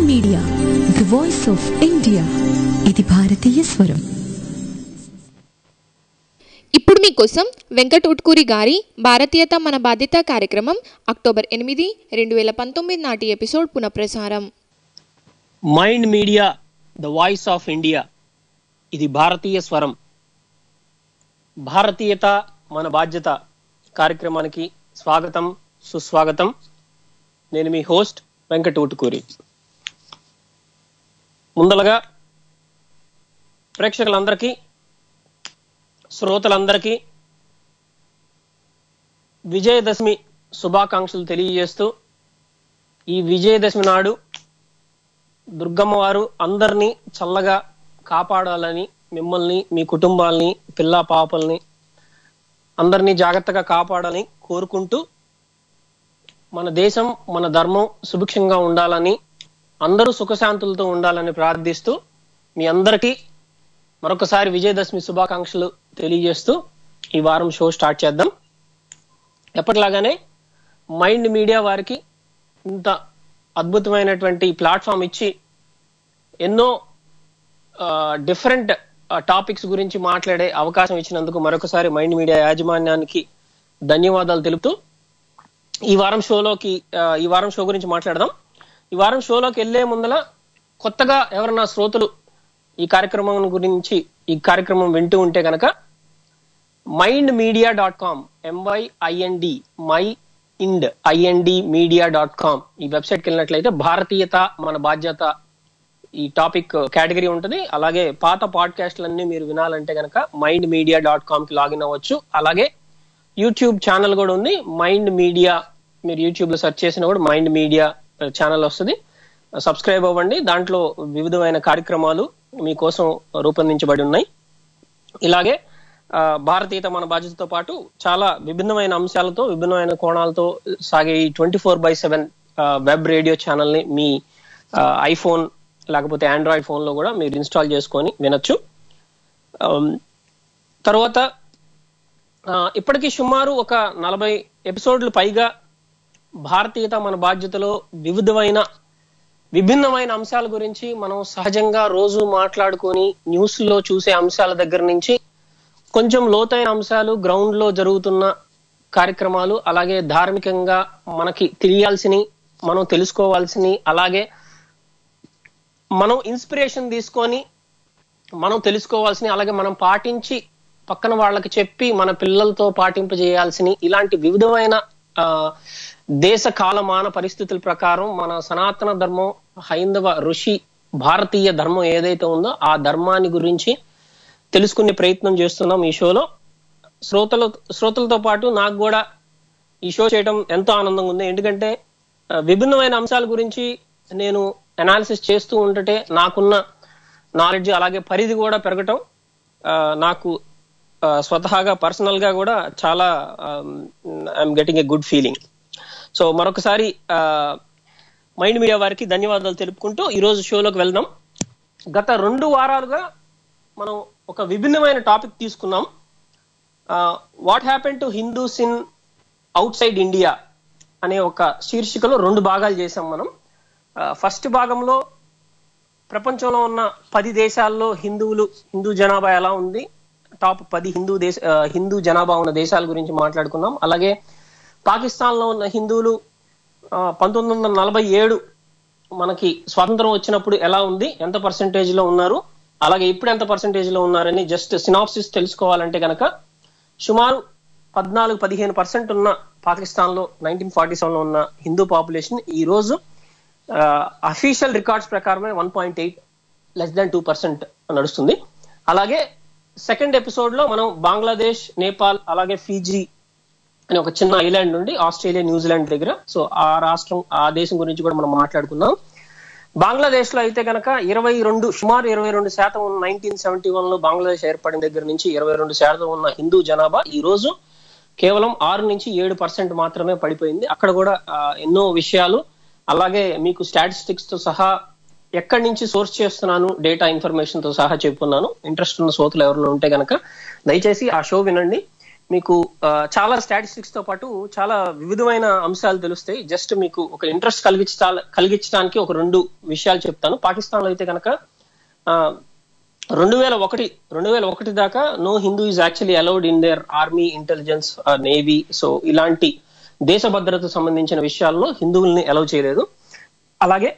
Media the voice of India ఇది భారతీయ స్వరం ఇప్పుడు మీకోసం వెంకట్ ఉట్కూరి గారి భారతీయత మన బాధ్యత కార్యక్రమం అక్టోబర్ ఎనిమిది రెండు వేల పంతొమ్మిది నాటి ఎపిసోడ్ పునఃప్రసారం mind media the voice of India ఇది భారతీయ స్వరం భారతీయత మన బాధ్యత కార్యక్రమానికి స్వాగతం సుస్వాగతం నేను మీ హోస్ట్ వెంకట ఊటుకూరి ముందలగా ప్రేక్షకులందరికీ శ్రోతలందరికీ విజయదశమి శుభాకాంక్షలు తెలియజేస్తూ ఈ విజయదశమి నాడు దుర్గమ్మ వారు అందరినీ చల్లగా కాపాడాలని మిమ్మల్ని మీ కుటుంబాల్ని పిల్ల పాపల్ని అందరినీ జాగ్రత్తగా కాపాడాలని కోరుకుంటూ మన దేశం మన ధర్మం సుభిక్షంగా ఉండాలని అందరూ సుఖశాంతులతో ఉండాలని ప్రార్థిస్తూ మీ అందరికీ మరొకసారి విజయదశమి శుభాకాంక్షలు తెలియజేస్తూ ఈ వారం షో స్టార్ట్ చేద్దాం ఎప్పటిలాగానే మైండ్ మీడియా వారికి ఇంత అద్భుతమైనటువంటి ప్లాట్ఫామ్ ఇచ్చి ఎన్నో డిఫరెంట్ టాపిక్స్ గురించి మాట్లాడే అవకాశం ఇచ్చినందుకు మరొకసారి మైండ్ మీడియా యాజమాన్యానికి ధన్యవాదాలు తెలుపుతూ ఈ వారం షోలోకి ఆ, ఈ వారం షో గురించి మాట్లాడదాం ఈ వారం షోలోకి వెళ్లే ముందల కొత్తగా ఎవరన్నా శ్రోతలు ఈ కార్యక్రమం గురించి ఈ కార్యక్రమం వింటూ ఉంటే గనక mind media dot com M Y I N D mind I N D media dot com ఈ వెబ్సైట్కి వెళ్ళినట్లయితే భారతీయత మన బాధ్యత ఈ టాపిక్ కేటగిరీ ఉంటుంది అలాగే పాత పాడ్కాస్ట్లన్నీ మీరు వినాలంటే గనక మైండ్ మీడియా డాట్ కామ్ కి లాగిన్ అవ్వచ్చు అలాగే యూట్యూబ్ ఛానల్ కూడా ఉంది మైండ్ మీడియా మీరు యూట్యూబ్ లో సెర్చ్ చేసినా కూడా మైండ్ మీడియా ఛానల్ వస్తుంది సబ్స్క్రైబ్ అవ్వండి దాంట్లో వివిధమైన కార్యక్రమాలు మీకోసం రూపొందించబడి ఉన్నాయి ఇలాగే ఆ, భారతీయత మన బాధ్యతతో పాటు చాలా విభిన్నమైన అంశాలతో విభిన్నమైన కోణాలతో సాగే ఈ twenty four by seven web radio channel ని మీ ఐఫోన్ లేకపోతే ఆండ్రాయిడ్ ఫోన్ లో కూడా మీరు ఇన్స్టాల్ చేసుకొని వినొచ్చు ఆమ్, తర్వాత ఆ, ఇప్పటికీ సుమారు ఒక నలభై ఎపిసోడ్లు పైగా భారతీయత మన బాధ్యతలో వివిధమైన విభిన్నమైన అంశాల గురించి మనం సహజంగా రోజు మాట్లాడుకొని న్యూస్ లో చూసే అంశాల దగ్గర నుంచి కొంచెం లోతైన అంశాలు గ్రౌండ్ లో జరుగుతున్న కార్యక్రమాలు అలాగే ధార్మికంగా మనకి తెలియాల్సినవి మనం తెలుసుకోవాల్సినవి అలాగే మనం ఇన్స్పిరేషన్ తీసుకొని మనం తెలుసుకోవాల్సినవి అలాగే మనం పాటించి పక్కన వాళ్ళకి చెప్పి మన పిల్లలతో పాటింపజేయాల్సిన ఇలాంటి వివిధమైన ఆ, దేశ కాలమాన పరిస్థితుల ప్రకారం మన సనాతన ధర్మం హైందవ ఋషి భారతీయ ధర్మం ఏదైతే ఉందో ఆ ధర్మాన్ని గురించి తెలుసుకునే ప్రయత్నం చేస్తున్నాం ఈ షోలో శ్రోతల శ్రోతలతో పాటు నాకు కూడా ఈ షో చేయడం ఎంతో ఆనందంగా ఉంది ఎందుకంటే ఆ, విభిన్నమైన అంశాల గురించి నేను అనాలిసిస్ చేస్తూ ఉంటటే నాకున్న నాలెడ్జ్ అలాగే పరిధి కూడా పెరగటం ఆ, నాకు ఆ, స్వతహాగా పర్సనల్ గా కూడా చాలా I'm getting a good feeling so మరొకసారి మైండ్ మీడియా వారికి ధన్యవాదాలు తెలుపుకుంటూ ఈ రోజు షోలోకి వెళ్దాం గత రెండు వారాలుగా మనం ఒక విభిన్నమైన టాపిక్ తీసుకున్నాం what happen to Hindus in outside India అనే ఒక శీర్షికలో రెండు భాగాలు చేసాం మనం ఫస్ట్ భాగంలో ప్రపంచంలో ఉన్న పది దేశాల్లో హిందువులు హిందూ జనాభా ఎలా ఉంది టాప్ పది హిందూ దేశ ఆ, హిందూ జనాభా ఉన్న దేశాల గురించి మాట్లాడుకున్నాం అలాగే పాకిస్తాన్ లో ఉన్న హిందువులు ఆ, పంతొమ్మిది వందల నలభై ఏడు మనకి స్వాతంత్రం వచ్చినప్పుడు ఎలా ఉంది ఎంత పర్సంటేజ్ లో ఉన్నారు అలాగే ఇప్పుడు ఎంత పర్సంటేజ్ లో ఉన్నారని జస్ట్ సినాప్సిస్ తెలుసుకోవాలంటే గనక సుమారు పద్నాలుగు పదిహేను పర్సెంట్ ఉన్న పాకిస్తాన్ లో నైన్టీన్ ఫార్టీ సెవెన్ లో ఉన్న హిందూ పాపులేషన్ ఈ రోజు అఫీషియల్ రికార్డ్స్ ప్రకారమే one point eight less than two percent నడుస్తుంది అలాగే సెకండ్ ఎపిసోడ్ లో మనం బంగ్లాదేశ్ నేపాల్ అలాగే ఫీజీ అని ఒక చిన్న ఐలాండ్ నుండి ఆస్ట్రేలియా న్యూజిలాండ్ దగ్గర సో ఆ రాష్ట్రం ఆ దేశం గురించి కూడా మనం మాట్లాడుకుందాం బంగ్లాదేశ్ లో అయితే గనక ఇరవై రెండు సుమారు ఇరవై రెండు శాతం ఉన్న నైన్టీన్ సెవెంటీ వన్ లో బంగ్లాదేశ్ ఏర్పడిన దగ్గర నుంచి ఇరవై రెండు శాతం ఉన్న హిందూ జనాభా ఈ రోజు కేవలం ఆరు నుంచి ఏడు పర్సెంట్ మాత్రమే పడిపోయింది అక్కడ కూడా ఆ, ఎన్నో విషయాలు అలాగే మీకు స్టాటిస్టిక్స్ తో సహా ఎక్కడి నుంచి సోర్స్ చేస్తున్నాను డేటా ఇన్ఫర్మేషన్ తో సహా చెప్పున్నాను ఇంట్రెస్ట్ ఉన్న శ్రోతలు ఎవరైనా ఉంటే గనక దయచేసి ఆ షో వినండి మీకు ఆ, చాలా స్టాటిస్టిక్స్ తో పాటు చాలా వివిధమైన అంశాలు తెలుస్తాయి జస్ట్ మీకు ఒక ఇంట్రెస్ట్ కలిగించ కలిగించడానికి ఒక రెండు విషయాలు చెప్తాను పాకిస్తాన్ లో అయితే కనుక రెండు వేల ఒకటి రెండు వేల ఒకటి దాకా no Hindu is actually allowed in their army intelligence navy so ఇలాంటి దేశ భద్రతకు సంబంధించిన విషయాల్లో హిందువుల్ని అలౌ చేయలేదు అలాగే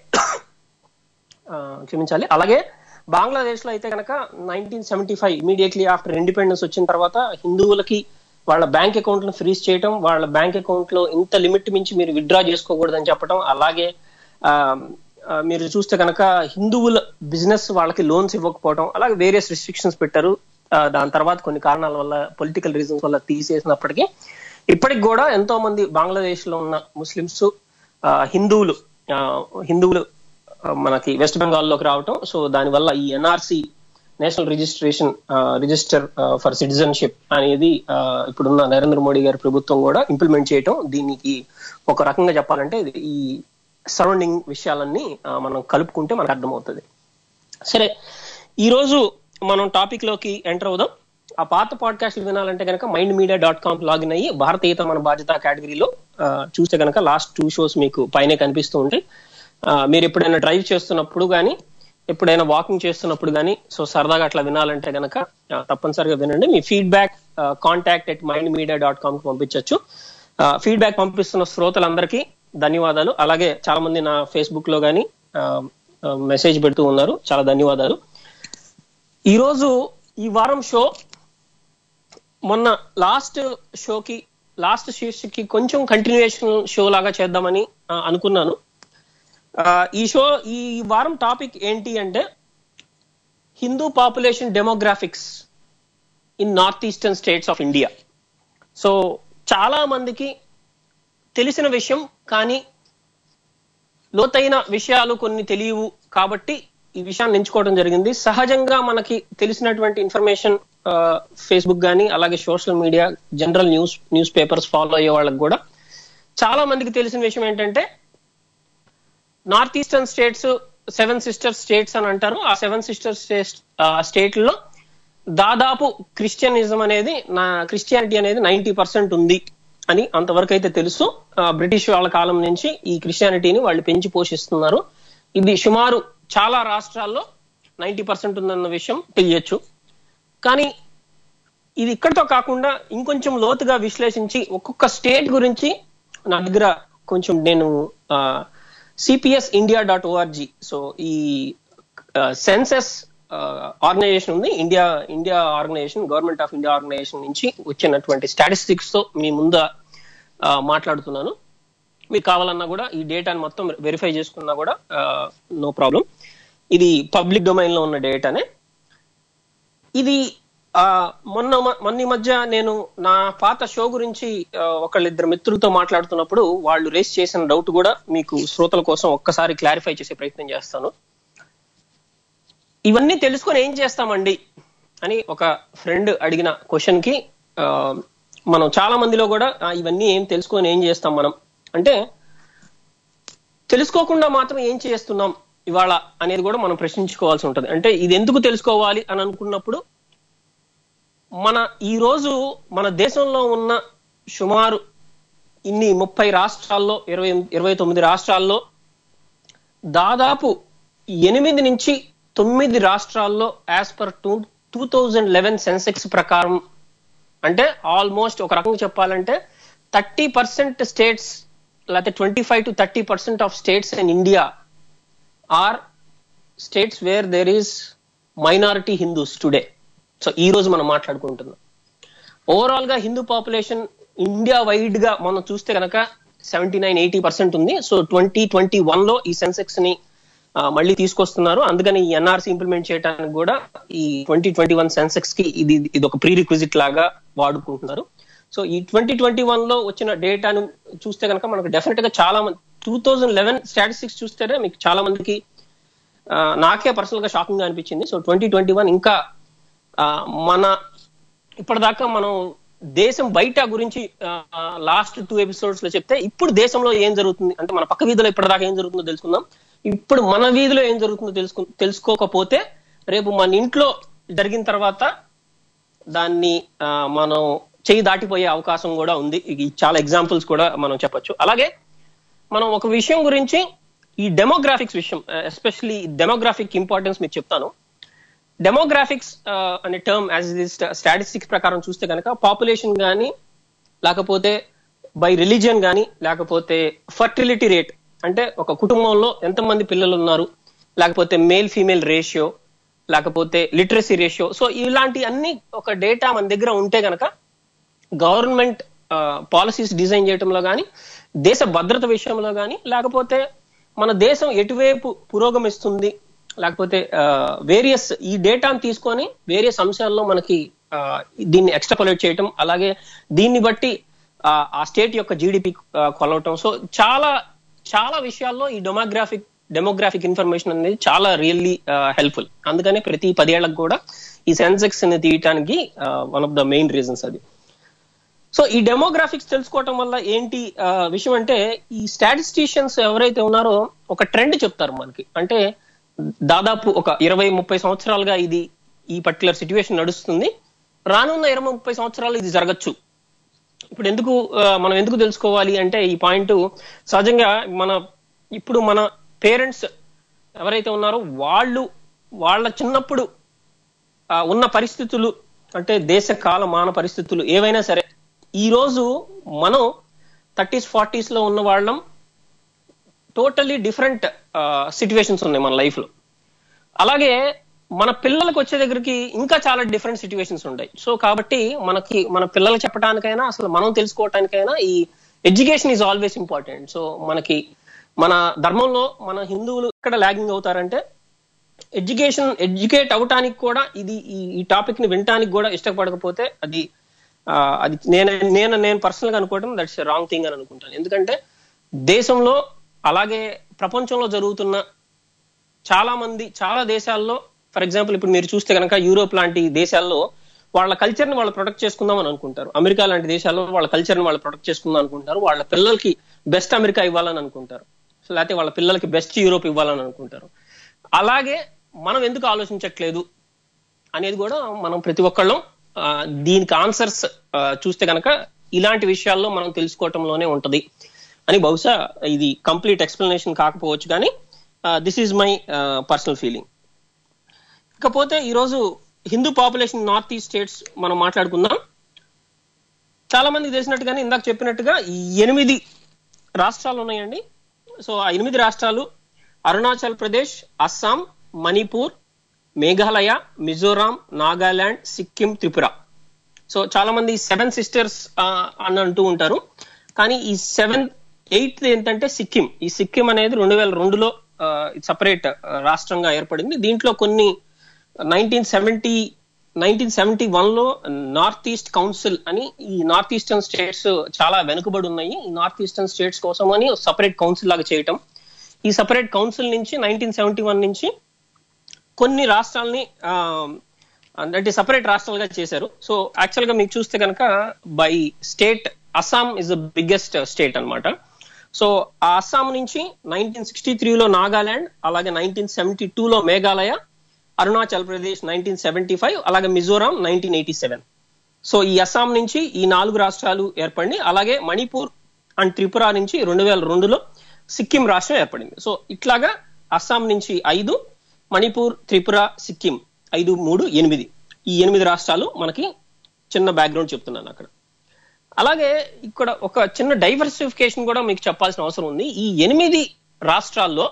ఆ, క్షమించాలి అలాగే బంగ్లాదేశ్ లో అయితే కనుక nineteen seventy five immediately after independence వచ్చిన తర్వాత హిందువులకి వాళ్ళ బ్యాంక్ అకౌంట్ ను ఫ్రీజ్ చేయటం వాళ్ళ బ్యాంక్ అకౌంట్ లో ఇంత లిమిట్ మించి మీరు విత్డ్రా చేసుకోకూడదని చెప్పడం అలాగే ఆ, ఆ, మీరు చూస్తే కనుక హిందువుల బిజినెస్ వాళ్ళకి లోన్స్ ఇవ్వకపోవడం అలాగే వేరియస్ రిస్ట్రిక్షన్స్ పెట్టారు ఆ, దాని తర్వాత కొన్ని కారణాల వల్ల పొలిటికల్ రీజన్స్ వల్ల తీసేసినప్పటికీ ఇప్పటికి కూడా ఎంతో మంది బంగ్లాదేశ్ లో ఉన్న ముస్లిమ్స్ హిందువులు ఆ, హిందువులు ఆ, మనకి వెస్ట్ బెంగాల్లోకి రావటం సో దానివల్ల ఈ NRC national registration register for citizenship అనేది ఆ, ఇప్పుడున్న నరేంద్ర మోడీ గారి ప్రభుత్వం కూడా ఇంప్లిమెంట్ చేయటం దీనికి ఒక రకంగా చెప్పాలంటే ఇది ఈ సరౌండింగ్ విషయాలన్నీ ఆ, మనం కలుపుకుంటే మనకు అర్థమవుతుంది సరే ఈ రోజు మనం టాపిక్ లోకి ఎంటర్ అవుదాం ఆ పాత పాడ్కాస్ట్లు వినాలంటే కనుక mind media dot com login అయ్యి భారతీయత మన బాధ్యత కేటగిరీలో ఆ, చూస్తే కనుక లాస్ట్ టూ షోస్ మీకు పైనే కనిపిస్తూ ఉంటాయి ఆ, మీరు ఎప్పుడైనా డ్రైవ్ చేస్తున్నప్పుడు కానీ ఎప్పుడైనా వాకింగ్ చేస్తున్నప్పుడు కానీ సో సరదాగా అట్లా వినాలంటే కనుక ఆ, తప్పనిసరిగా వినండి మీ feedback contact at mind media dot com కి పంపించవచ్చు ఫీడ్బ్యాక్ పంపిస్తున్న శ్రోతలందరికీ ధన్యవాదాలు అలాగే చాలా మంది నా ఫేస్బుక్ లో కానీ మెసేజ్ పెడుతూ ఉన్నారు చాలా ధన్యవాదాలు ఈ రోజు ఈ వారం షో మొన్న లాస్ట్ షోకి లాస్ట్ శీర్షికి కొంచెం కంటిన్యూయేషన్ షో లాగా చేద్దామని ఆ, అనుకున్నాను ఆ, ఈ షో ఈ వారం టాపిక్ ఏంటి అంటే Hindu population demographics in north eastern states of India so చాలా మందికి తెలిసిన విషయం కానీ లోతైన విషయాలు కొన్ని తెలియవు కాబట్టి ఈ విషయాన్ని ఎంచుకోవడం జరిగింది సహజంగా మనకి తెలిసినటువంటి ఇన్ఫర్మేషన్ ఫేస్బుక్ కానీ అలాగే social media general news newspapers follow అయ్యే వాళ్ళకి కూడా చాలా మందికి తెలిసిన విషయం ఏంటంటే north eastern states seven sister states అని అంటారు ఆ సెవెన్ సిస్టర్ స్టేట్ లో దాదాపు క్రిస్టియనిజం అనేది నా క్రిస్టియానిటీ అనేది నైన్టీ పర్సెంట్ ఉంది అని అంతవరకు అయితే తెలుసు ఆ, బ్రిటిష్ వాళ్ళ కాలం నుంచి ఈ క్రిస్టియానిటీని వాళ్ళు పెంచి పోషిస్తున్నారు ఇది సుమారు చాలా రాష్ట్రాల్లో నైన్టీ పర్సెంట్ ఉందన్న విషయం తెలియచ్చు కానీ ఇది ఇక్కడితో కాకుండా ఇంకొంచెం లోతుగా విశ్లేషించి ఒక్కొక్క స్టేట్ గురించి నా దగ్గర కొంచెం నేను CPS India dot org so ఈ సెన్సెస్ ఆర్గనైజేషన్ ఉంది India India organization government of India organization నుంచి వచ్చినటువంటి స్టాటిస్టిక్స్ తో మీ ముందు ఆ, మాట్లాడుతున్నాను మీకు కావాలన్నా కూడా ఈ డేటాని మొత్తం వెరిఫై చేసుకున్నా కూడా నో ప్రాబ్లం ఇది పబ్లిక్ డొమైన్ లో ఉన్న డేటానే ఇది ఆ, మొన్న మ- మొన్న ఈ మధ్య నేను నా పాత షో గురించి ఆ, ఒకళ్ళిద్దరు మిత్రులతో మాట్లాడుతున్నప్పుడు వాళ్ళు రేస్ చేసిన డౌట్ కూడా మీకు శ్రోతల కోసం ఒక్కసారి క్లారిఫై చేసే ప్రయత్నం చేస్తాను ఇవన్నీ తెలుసుకొని ఏం చేస్తామండి అని ఒక ఫ్రెండ్ అడిగిన క్వశ్చన్ కి ఆ, మనం చాలా మందిలో కూడా "ఆ, ఇవన్నీ ఏం తెలుసుకొని ఏం చేస్తాం మనం అంటే తెలుసుకోకుండా మాత్రం ఏం చేస్తున్నాం ఇవాళ అనేది కూడా మనం ప్రశ్నించుకోవాల్సి ఉంటుంది అంటే ఇది ఎందుకు తెలుసుకోవాలి అని అనుకున్నప్పుడు మన ఈ రోజు మన దేశంలో ఉన్న సుమారు ఇన్ని ముప్పై రాష్ట్రాల్లో ఇరవై ఇరవై తొమ్మిది రాష్ట్రాల్లో దాదాపు ఎనిమిది నుంచి తొమ్మిది రాష్ట్రాల్లో as per two two thousand eleven census ప్రకారం అంటే ఆల్మోస్ట్ ఒక రకంగా చెప్పాలంటే థర్టీ పర్సెంట్ స్టేట్స్ లేకపోతే twenty five to thirty percent of states in India are states where there is minority Hindus today so ఈ రోజు మనం మాట్లాడుకుంటున్నాం ఓవరాల్ గా హిందూ పాపులేషన్ ఇండియా వైడ్ గా మనం చూస్తే కనుక సెవెంటీ నైన్ ఎయిటీ పర్సెంట్ ఉంది సో ట్వంటీ ట్వంటీ వన్ లో ఈ సెన్సెక్స్ ని ఆ, మళ్ళీ తీసుకొస్తున్నారు అందుకని ఈ ఎన్ఆర్సీ ఇంప్లిమెంట్ చేయడానికి కూడా ఈ ట్వంటీ ట్వంటీ వన్ సెన్సెక్స్ కి ఇది ఇది ఒక ప్రీ రిక్విజిట్ లాగా వాడుకుంటున్నారు సో ఈ ట్వంటీ ట్వంటీ వన్ లో వచ్చిన డేటాను చూస్తే కనుక మనకు డెఫినెట్ గా చాలా మంది టూ థౌజండ్ లెవెన్ స్టాటిస్టిక్స్ చూస్తేనే మీకు చాలా మందికి ఆ, నాకే పర్సనల్ గా షాకింగ్ గా అనిపించింది సో ట్వంటీ ట్వంటీ వన్ ఇంకా ఆ, మన ఇప్పటిదాకా మనం దేశం బయట గురించి లాస్ట్ టూ ఎపిసోడ్స్ లో చెప్తే ఇప్పుడు దేశంలో ఏం జరుగుతుంది అంటే మన పక్క వీధిలో ఇప్పటిదాకా ఏం జరుగుతుందో తెలుసుకుందాం ఇప్పుడు మన వీధిలో ఏం జరుగుతుందో తెలుసుకు తెలుసుకోకపోతే రేపు మన ఇంట్లో జరిగిన తర్వాత దాన్ని ఆ, మనం చేయి దాటిపోయే అవకాశం కూడా ఉంది ఇది చాలా ఎగ్జాంపుల్స్ కూడా మనం చెప్పొచ్చు అలాగే మనం ఒక విషయం గురించి ఈ డెమోగ్రాఫిక్స్ విషయం ఎస్పెషల్లీ డెమోగ్రాఫిక్ ఇంపార్టెన్స్ మీకు చెప్తాను డెమోగ్రాఫిక్స్ అనే టర్మ్ యాజ్ ఇది స్టాటిస్టిక్స్ ప్రకారం చూస్తే కనుక పాపులేషన్ కానీ లేకపోతే బై రిలీజియన్ కానీ లేకపోతే ఫర్టిలిటీ రేట్ అంటే ఒక కుటుంబంలో ఎంతమంది పిల్లలు ఉన్నారు లేకపోతే మేల్ ఫీమేల్ రేషియో లేకపోతే లిటరసీ రేషియో సో ఇలాంటి అన్ని ఒక డేటా మన దగ్గర ఉంటే గనక గవర్నమెంట్ పాలసీస్ డిజైన్ చేయడంలో కానీ దేశ భద్రత విషయంలో కానీ లేకపోతే మన దేశం ఎటువైపు పురోగమిస్తుంది లేకపోతే వేరియస్ ఈ డేటాను తీసుకొని వేరియస్ అంశాల్లో మనకి ఆ, దీన్ని ఎక్స్ట్రాపొలేట్ చేయటం అలాగే దీన్ని బట్టి ఆ, ఆ స్టేట్ యొక్క జీడిపి కొలవటం సో చాలా చాలా విషయాల్లో ఈ డెమోగ్రాఫిక్ డెమోగ్రాఫిక్ ఇన్ఫర్మేషన్ అనేది చాలా రియల్లీ హెల్ప్ఫుల్ అందుకనే ప్రతి పదేళ్లకు కూడా ఈ సెన్సెక్స్ ని తీయటానికి one of the main reasons అది సో ఈ డెమోగ్రాఫిక్స్ తెలుసుకోవటం వల్ల ఏంటి ఆ, విషయం అంటే ఈ స్టాటిస్టిషియన్స్ ఎవరైతే ఉన్నారో ఒక ట్రెండ్ చెప్తారు మనకి అంటే దాదాపు ఒక ఇరవై ముప్పై సంవత్సరాలుగా ఇది ఈ పర్టికులర్ సిచ్యువేషన్ నడుస్తుంది రానున్న ఇరవై ముప్పై సంవత్సరాలు ఇది జరగచ్చు ఇప్పుడు ఎందుకు ఆ, మనం ఎందుకు తెలుసుకోవాలి అంటే ఈ పాయింట్ సహజంగా మన ఇప్పుడు మన పేరెంట్స్ ఎవరైతే ఉన్నారో వాళ్ళు వాళ్ళ చిన్నప్పుడు ఆ, ఉన్న పరిస్థితులు అంటే దేశ కాల మాన పరిస్థితులు ఏవైనా సరే ఈ రోజు మనం థర్టీస్ ఫార్టీస్ లో ఉన్న వాళ్ళం టోటలీ డిఫరెంట్ సిచ్యువేషన్స్ ఉన్నాయి మన లైఫ్ లో అలాగే మన పిల్లలకు వచ్చే దగ్గరికి ఇంకా చాలా డిఫరెంట్ సిచ్యువేషన్స్ ఉంటాయి సో కాబట్టి మనకి మన పిల్లలకు చెప్పడానికైనా అసలు మనం తెలుసుకోవటానికైనా ఈ education is always important so మనకి మన ధర్మంలో మన హిందువులు ఎక్కడ లాగింగ్ అవుతారంటే ఎడ్యుకేషన్ ఎడ్యుకేట్ అవటానికి కూడా ఇది ఈ- ఈ టాపిక్ ని వినటానికి కూడా ఇష్టపడకపోతే అది ఆ, అది నేను నేను నేను పర్సనల్ గా అనుకోవడం దట్స్ రాంగ్ థింగ్ అని అనుకుంటాను ఎందుకంటే దేశంలో అలాగే ప్రపంచంలో జరుగుతున్న చాలా మంది చాలా దేశాల్లో ఫర్ ఎగ్జాంపుల్ ఇప్పుడు మీరు చూస్తే కనుక యూరోప్ లాంటి దేశాల్లో వాళ్ళ కల్చర్ ని వాళ్ళు ప్రొటెక్ట్ చేసుకుందాం అని అనుకుంటారు అమెరికా లాంటి దేశాల్లో వాళ్ళ కల్చర్ ని వాళ్ళు ప్రొటెక్ట్ చేసుకుందాం అనుకుంటారు వాళ్ళ పిల్లలకి బెస్ట్ అమెరికా ఇవ్వాలని అనుకుంటారు లేకపోతే వాళ్ళ పిల్లలకి బెస్ట్ యూరోప్ ఇవ్వాలని అనుకుంటారు అలాగే మనం ఎందుకు ఆలోచించట్లేదు అనేది కూడా మనం ప్రతి ఒక్కళ్ళం ఆ, దీనికి ఆన్సర్స్ చూస్తే కనుక ఇలాంటి విషయాల్లో మనం తెలుసుకోవటంలోనే ఉంటది అని బహుశా ఇది కంప్లీట్ ఎక్స్ప్లెనేషన్ కాకపోవచ్చు కానీ this is my personal feeling ఇకపోతే ఈరోజు Hindu population north east states మనం మాట్లాడుకుందాం చాలా మందికి తెలిసినట్టుగానే ఇందాక చెప్పినట్టుగా ఈ ఎనిమిది రాష్ట్రాలు ఉన్నాయండి సో ఆ ఎనిమిది రాష్ట్రాలు అరుణాచల్ ప్రదేశ్ అస్సాం మణిపూర్ మేఘాలయ మిజోరాం నాగాలాండ్ సిక్కిం త్రిపుర సో చాలా మంది సెవెన్ సిస్టర్స్ అని అంటూ ఉంటారు కానీ ఈ సెవెన్ ఎయిత్ ఏంటంటే సిక్కిం ఈ సిక్కిం అనేది రెండు వేల రెండులో సపరేట్ రాష్ట్రంగా ఏర్పడింది దీంట్లో కొన్ని nineteen seventy nineteen seventy one లో నార్త్ ఈస్ట్ కౌన్సిల్ అని ఈ నార్త్ ఈస్టర్న్ స్టేట్స్ చాలా వెనుకబడి ఉన్నాయి ఈ నార్త్ ఈస్టర్న్ స్టేట్స్ కోసం అని సపరేట్ కౌన్సిల్ లాగా చేయటం ఈ సపరేట్ కౌన్సిల్ నుంచి నైన్టీన్ సెవెంటీ వన్ నుంచి కొన్ని రాష్ట్రాలని ఆ, అంటే సపరేట్ రాష్ట్రాలుగా చేశారు సో యాక్చువల్ గా మీకు చూస్తే కనుక by state Assam is the biggest state అన్నమాట సో ఆ అస్సాం నుంచి నైన్టీన్ సిక్స్టీ త్రీలో నాగాలాండ్ అలాగే నైన్టీన్ సెవెంటీ టూలో Meghalaya Arunachal Pradesh nineteen seventy five అలాగే Mizoram nineteen eighty seven so ఈ అస్సాం నుంచి ఈ నాలుగు రాష్ట్రాలు ఏర్పడి అలాగే మణిపూర్ అండ్ త్రిపుర నుంచి రెండు వేల రెండులో సిక్కిం రాష్ట్రం ఏర్పడింది సో ఇట్లాగా అస్సాం నుంచి ఐదు మణిపూర్ త్రిపుర సిక్కిం ఐదు మూడు ఎనిమిది ఈ ఎనిమిది రాష్ట్రాలు మనకి చిన్న బ్యాక్గ్రౌండ్ చెప్తున్నాను అక్కడ అలాగే ఇక్కడ ఒక చిన్న డైవర్సిఫికేషన్ కూడా మీకు చెప్పాల్సిన అవసరం ఉంది ఈ ఎనిమిది రాష్ట్రాల్లో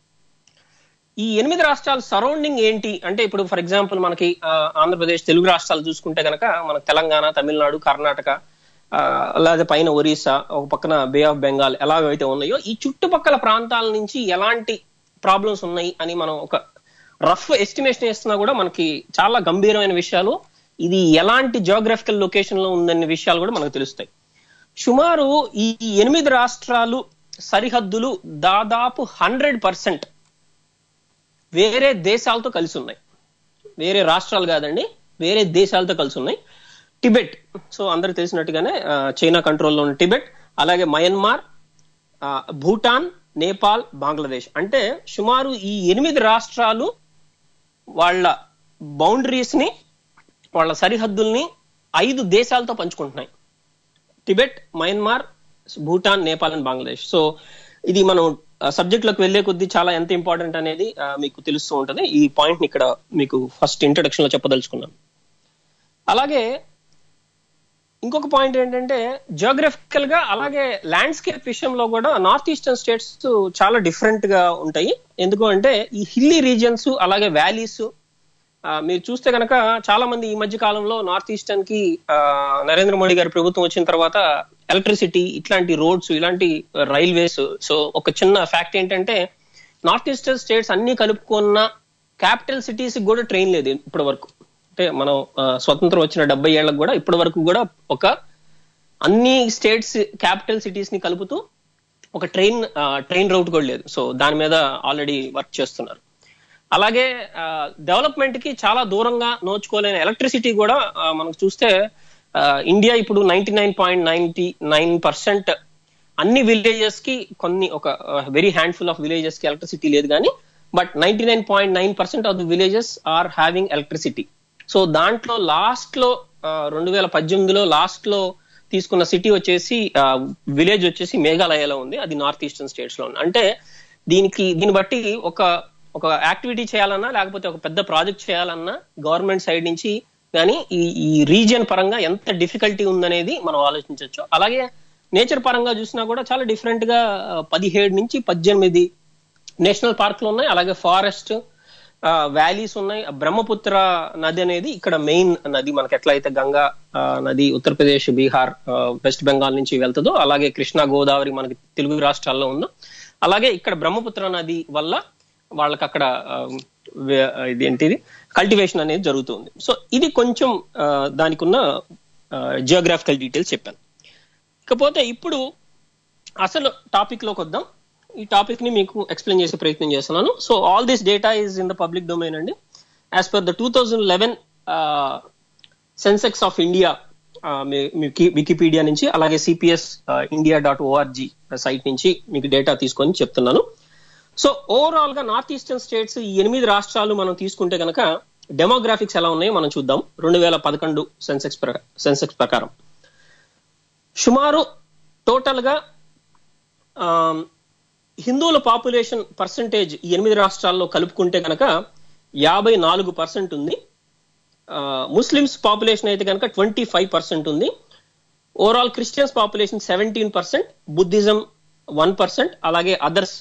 ఈ ఎనిమిది రాష్ట్రాల సరౌండింగ్ ఏంటి అంటే ఇప్పుడు ఫర్ ఎగ్జాంపుల్ మనకి ఆ, ఆంధ్రప్రదేశ్ తెలుగు రాష్ట్రాలు చూసుకుంటే కనుక మనకు తెలంగాణ తమిళనాడు కర్ణాటక ఆ, అలాగే పైన ఒరిస్సా ఒక పక్కన బే ఆఫ్ బెంగాల్ ఎలాగైతే ఉన్నాయో ఈ చుట్టుపక్కల ప్రాంతాల నుంచి ఎలాంటి ప్రాబ్లమ్స్ ఉన్నాయి అని మనం ఒక రఫ్ ఎస్టిమేషన్ వేస్తున్నా కూడా మనకి చాలా గంభీరమైన విషయాలు ఇది ఎలాంటి జియోగ్రఫికల్ లొకేషన్ లో ఉందనే విషయాలు కూడా మనకు తెలుస్తాయి సుమారు ఈ ఎనిమిది రాష్ట్రాలు సరిహద్దులు దాదాపు హండ్రెడ్ పర్సెంట్ వేరే దేశాలతో కలిసి ఉన్నాయి వేరే రాష్ట్రాలు కాదండి వేరే దేశాలతో కలిసి ఉన్నాయి టిబెట్ సో అందరికి తెలిసినట్టుగానే ఆ, చైనా కంట్రోల్లో ఉన్న టిబెట్ అలాగే మయన్మార్ ఆ, భూటాన్ నేపాల్ బంగ్లాదేశ్ అంటే సుమారు ఈ ఎనిమిది రాష్ట్రాలు వాళ్ళ బౌండరీస్ ని వాళ్ళ సరిహద్దుల్ని ఐదు దేశాలతో పంచుకుంటున్నాయి Tibet Myanmar Bhutan Nepal and Bangladesh so ఇది మనం సబ్జెక్ట్ లోకి వెళ్లే కొద్దీ చాలా ఎంత ఇంపార్టెంట్ అనేది ఆ, మీకు తెలుస్తూ ఉంటది ఈ పాయింట్ ని ఇక్కడ మీకు ఫస్ట్ ఇంట్రడక్షన్ లో చెప్పదలుచుకున్నాను అలాగే ఇంకొక పాయింట్ ఏంటంటే జియోగ్రఫికల్ గా అలాగే ల్యాండ్స్కేప్ విషయంలో కూడా నార్త్ ఈస్టర్న్ స్టేట్స్ చాలా డిఫరెంట్ గా ఉంటాయి ఎందుకు అంటే ఈ హిల్లీ రీజియన్స్ అలాగే వ్యాలీస్ మీరు చూస్తే కనుక చాలా మంది ఈ మధ్య కాలంలో నార్త్ ఈస్టర్న్ కి ఆ, నరేంద్ర మోడీ గారి ప్రభుత్వం వచ్చిన తర్వాత ఎలక్ట్రిసిటీ ఇట్లాంటి రోడ్స్ ఇలాంటి రైల్వేస్ సో ఒక చిన్న ఫ్యాక్ట్ ఏంటంటే నార్త్ ఈస్టర్న్ స్టేట్స్ అన్ని కలుపుకున్న క్యాపిటల్ సిటీస్ కూడా ట్రైన్ లేదు ఇప్పటి వరకు అంటే మనం ఆ, స్వతంత్రం వచ్చిన డెబ్బై ఏళ్ళకు కూడా ఇప్పటి వరకు కూడా ఒక అన్ని స్టేట్స్ క్యాపిటల్ సిటీస్ ని కలుపుతూ ఒక ట్రైన్ ట్రైన్ రూట్ కూడా లేదు సో దాని మీద ఆల్రెడీ వర్క్ చేస్తున్నారు అలాగే డెవలప్మెంట్ కి చాలా దూరంగా నోచుకోలేని ఎలక్ట్రిసిటీ కూడా ఆ, మనకు చూస్తే ఆ, ఇండియా ఇప్పుడు ninety nine point ninety nine percent అన్ని విలేజెస్ కి కొన్ని ఒక వెరీ హ్యాండ్ఫుల్ ఆఫ్ విలేజెస్ కి ఎలక్ట్రిసిటీ లేదు కానీ but ninety nine point nine percent of the villages are having electricity so దాంట్లో లాస్ట్ లో రెండు వేల పద్దెనిమిదిలో లాస్ట్ లో తీసుకున్న సిటీ వచ్చేసి విలేజ్ వచ్చేసి మేఘాలయలో ఉంది అది నార్త్ ఈస్టర్న్ స్టేట్స్ లో ఉంది అంటే దీనికి దీన్ని బట్టి ఒక ఒక యాక్టివిటీ చేయాలన్నా లేకపోతే ఒక పెద్ద ప్రాజెక్ట్ చేయాలన్నా గవర్నమెంట్ సైడ్ నుంచి కానీ ఈ ఈ రీజియన్ పరంగా ఎంత డిఫికల్టీ ఉందనేది మనం ఆలోచించవచ్చు అలాగే నేచర్ పరంగా చూసినా కూడా చాలా డిఫరెంట్ గా ఆ, పదిహేడు నుంచి పద్దెనిమిది నేషనల్ పార్క్లు ఉన్నాయి అలాగే ఫారెస్ట్ వ్యాలీస్ ఉన్నాయి ఆ బ్రహ్మపుత్ర నది అనేది ఇక్కడ మెయిన్ నది మనకి ఎట్లయితే గంగా ఆ, నది ఉత్తరప్రదేశ్ బీహార్ ఆ, వెస్ట్ బెంగాల్ నుంచి వెళ్తుందో అలాగే కృష్ణా గోదావరి మనకి తెలుగు రాష్ట్రాల్లో ఉందో అలాగే ఇక్కడ బ్రహ్మపుత్ర నది వల్ల వాళ్ళకి అక్కడ ఆ, వే- ఇదేంటిది కల్టివేషన్ అనేది జరుగుతుంది సో ఇది కొంచెం ఆ, దానికి ఉన్న జియోగ్రాఫికల్ డీటెయిల్స్ చెప్పాను ఇకపోతే ఇప్పుడు అసలు టాపిక్ లోకి వద్దాం ఈ టాపిక్ ని మీకు ఎక్స్ప్లెయిన్ చేసే ప్రయత్నం చేస్తున్నాను so all this data is in the public domain అండి as per the two thousand eleven census of India Wikipedia నుంచి అలాగే CPS India dot org site నుంచి మీకు డేటా తీసుకొని చెప్తున్నాను సో ఓవరాల్ గా నార్త్ ఈస్టర్న్ స్టేట్స్ ఈ ఎనిమిది రాష్ట్రాలు మనం తీసుకుంటే కనుక డెమోగ్రాఫిక్స్ ఎలా ఉన్నాయో మనం చూద్దాం రెండు వేల పదకొండు సెన్సెక్స్ సెన్సెక్స్ ప్రకారం సుమారు టోటల్ గా ఆమ్, హిందువుల పాపులేషన్ పర్సంటేజ్ ఈ ఎనిమిది రాష్ట్రాల్లో కలుపుకుంటే కనుక యాభై నాలుగు పర్సెంట్ ఉంది ఆ, ముస్లిమ్స్ పాపులేషన్ అయితే కనుక ట్వంటీ ఫైవ్ పర్సెంట్ ఉంది overall Christians population seventeen percent Buddhism one percent అలాగే అదర్స్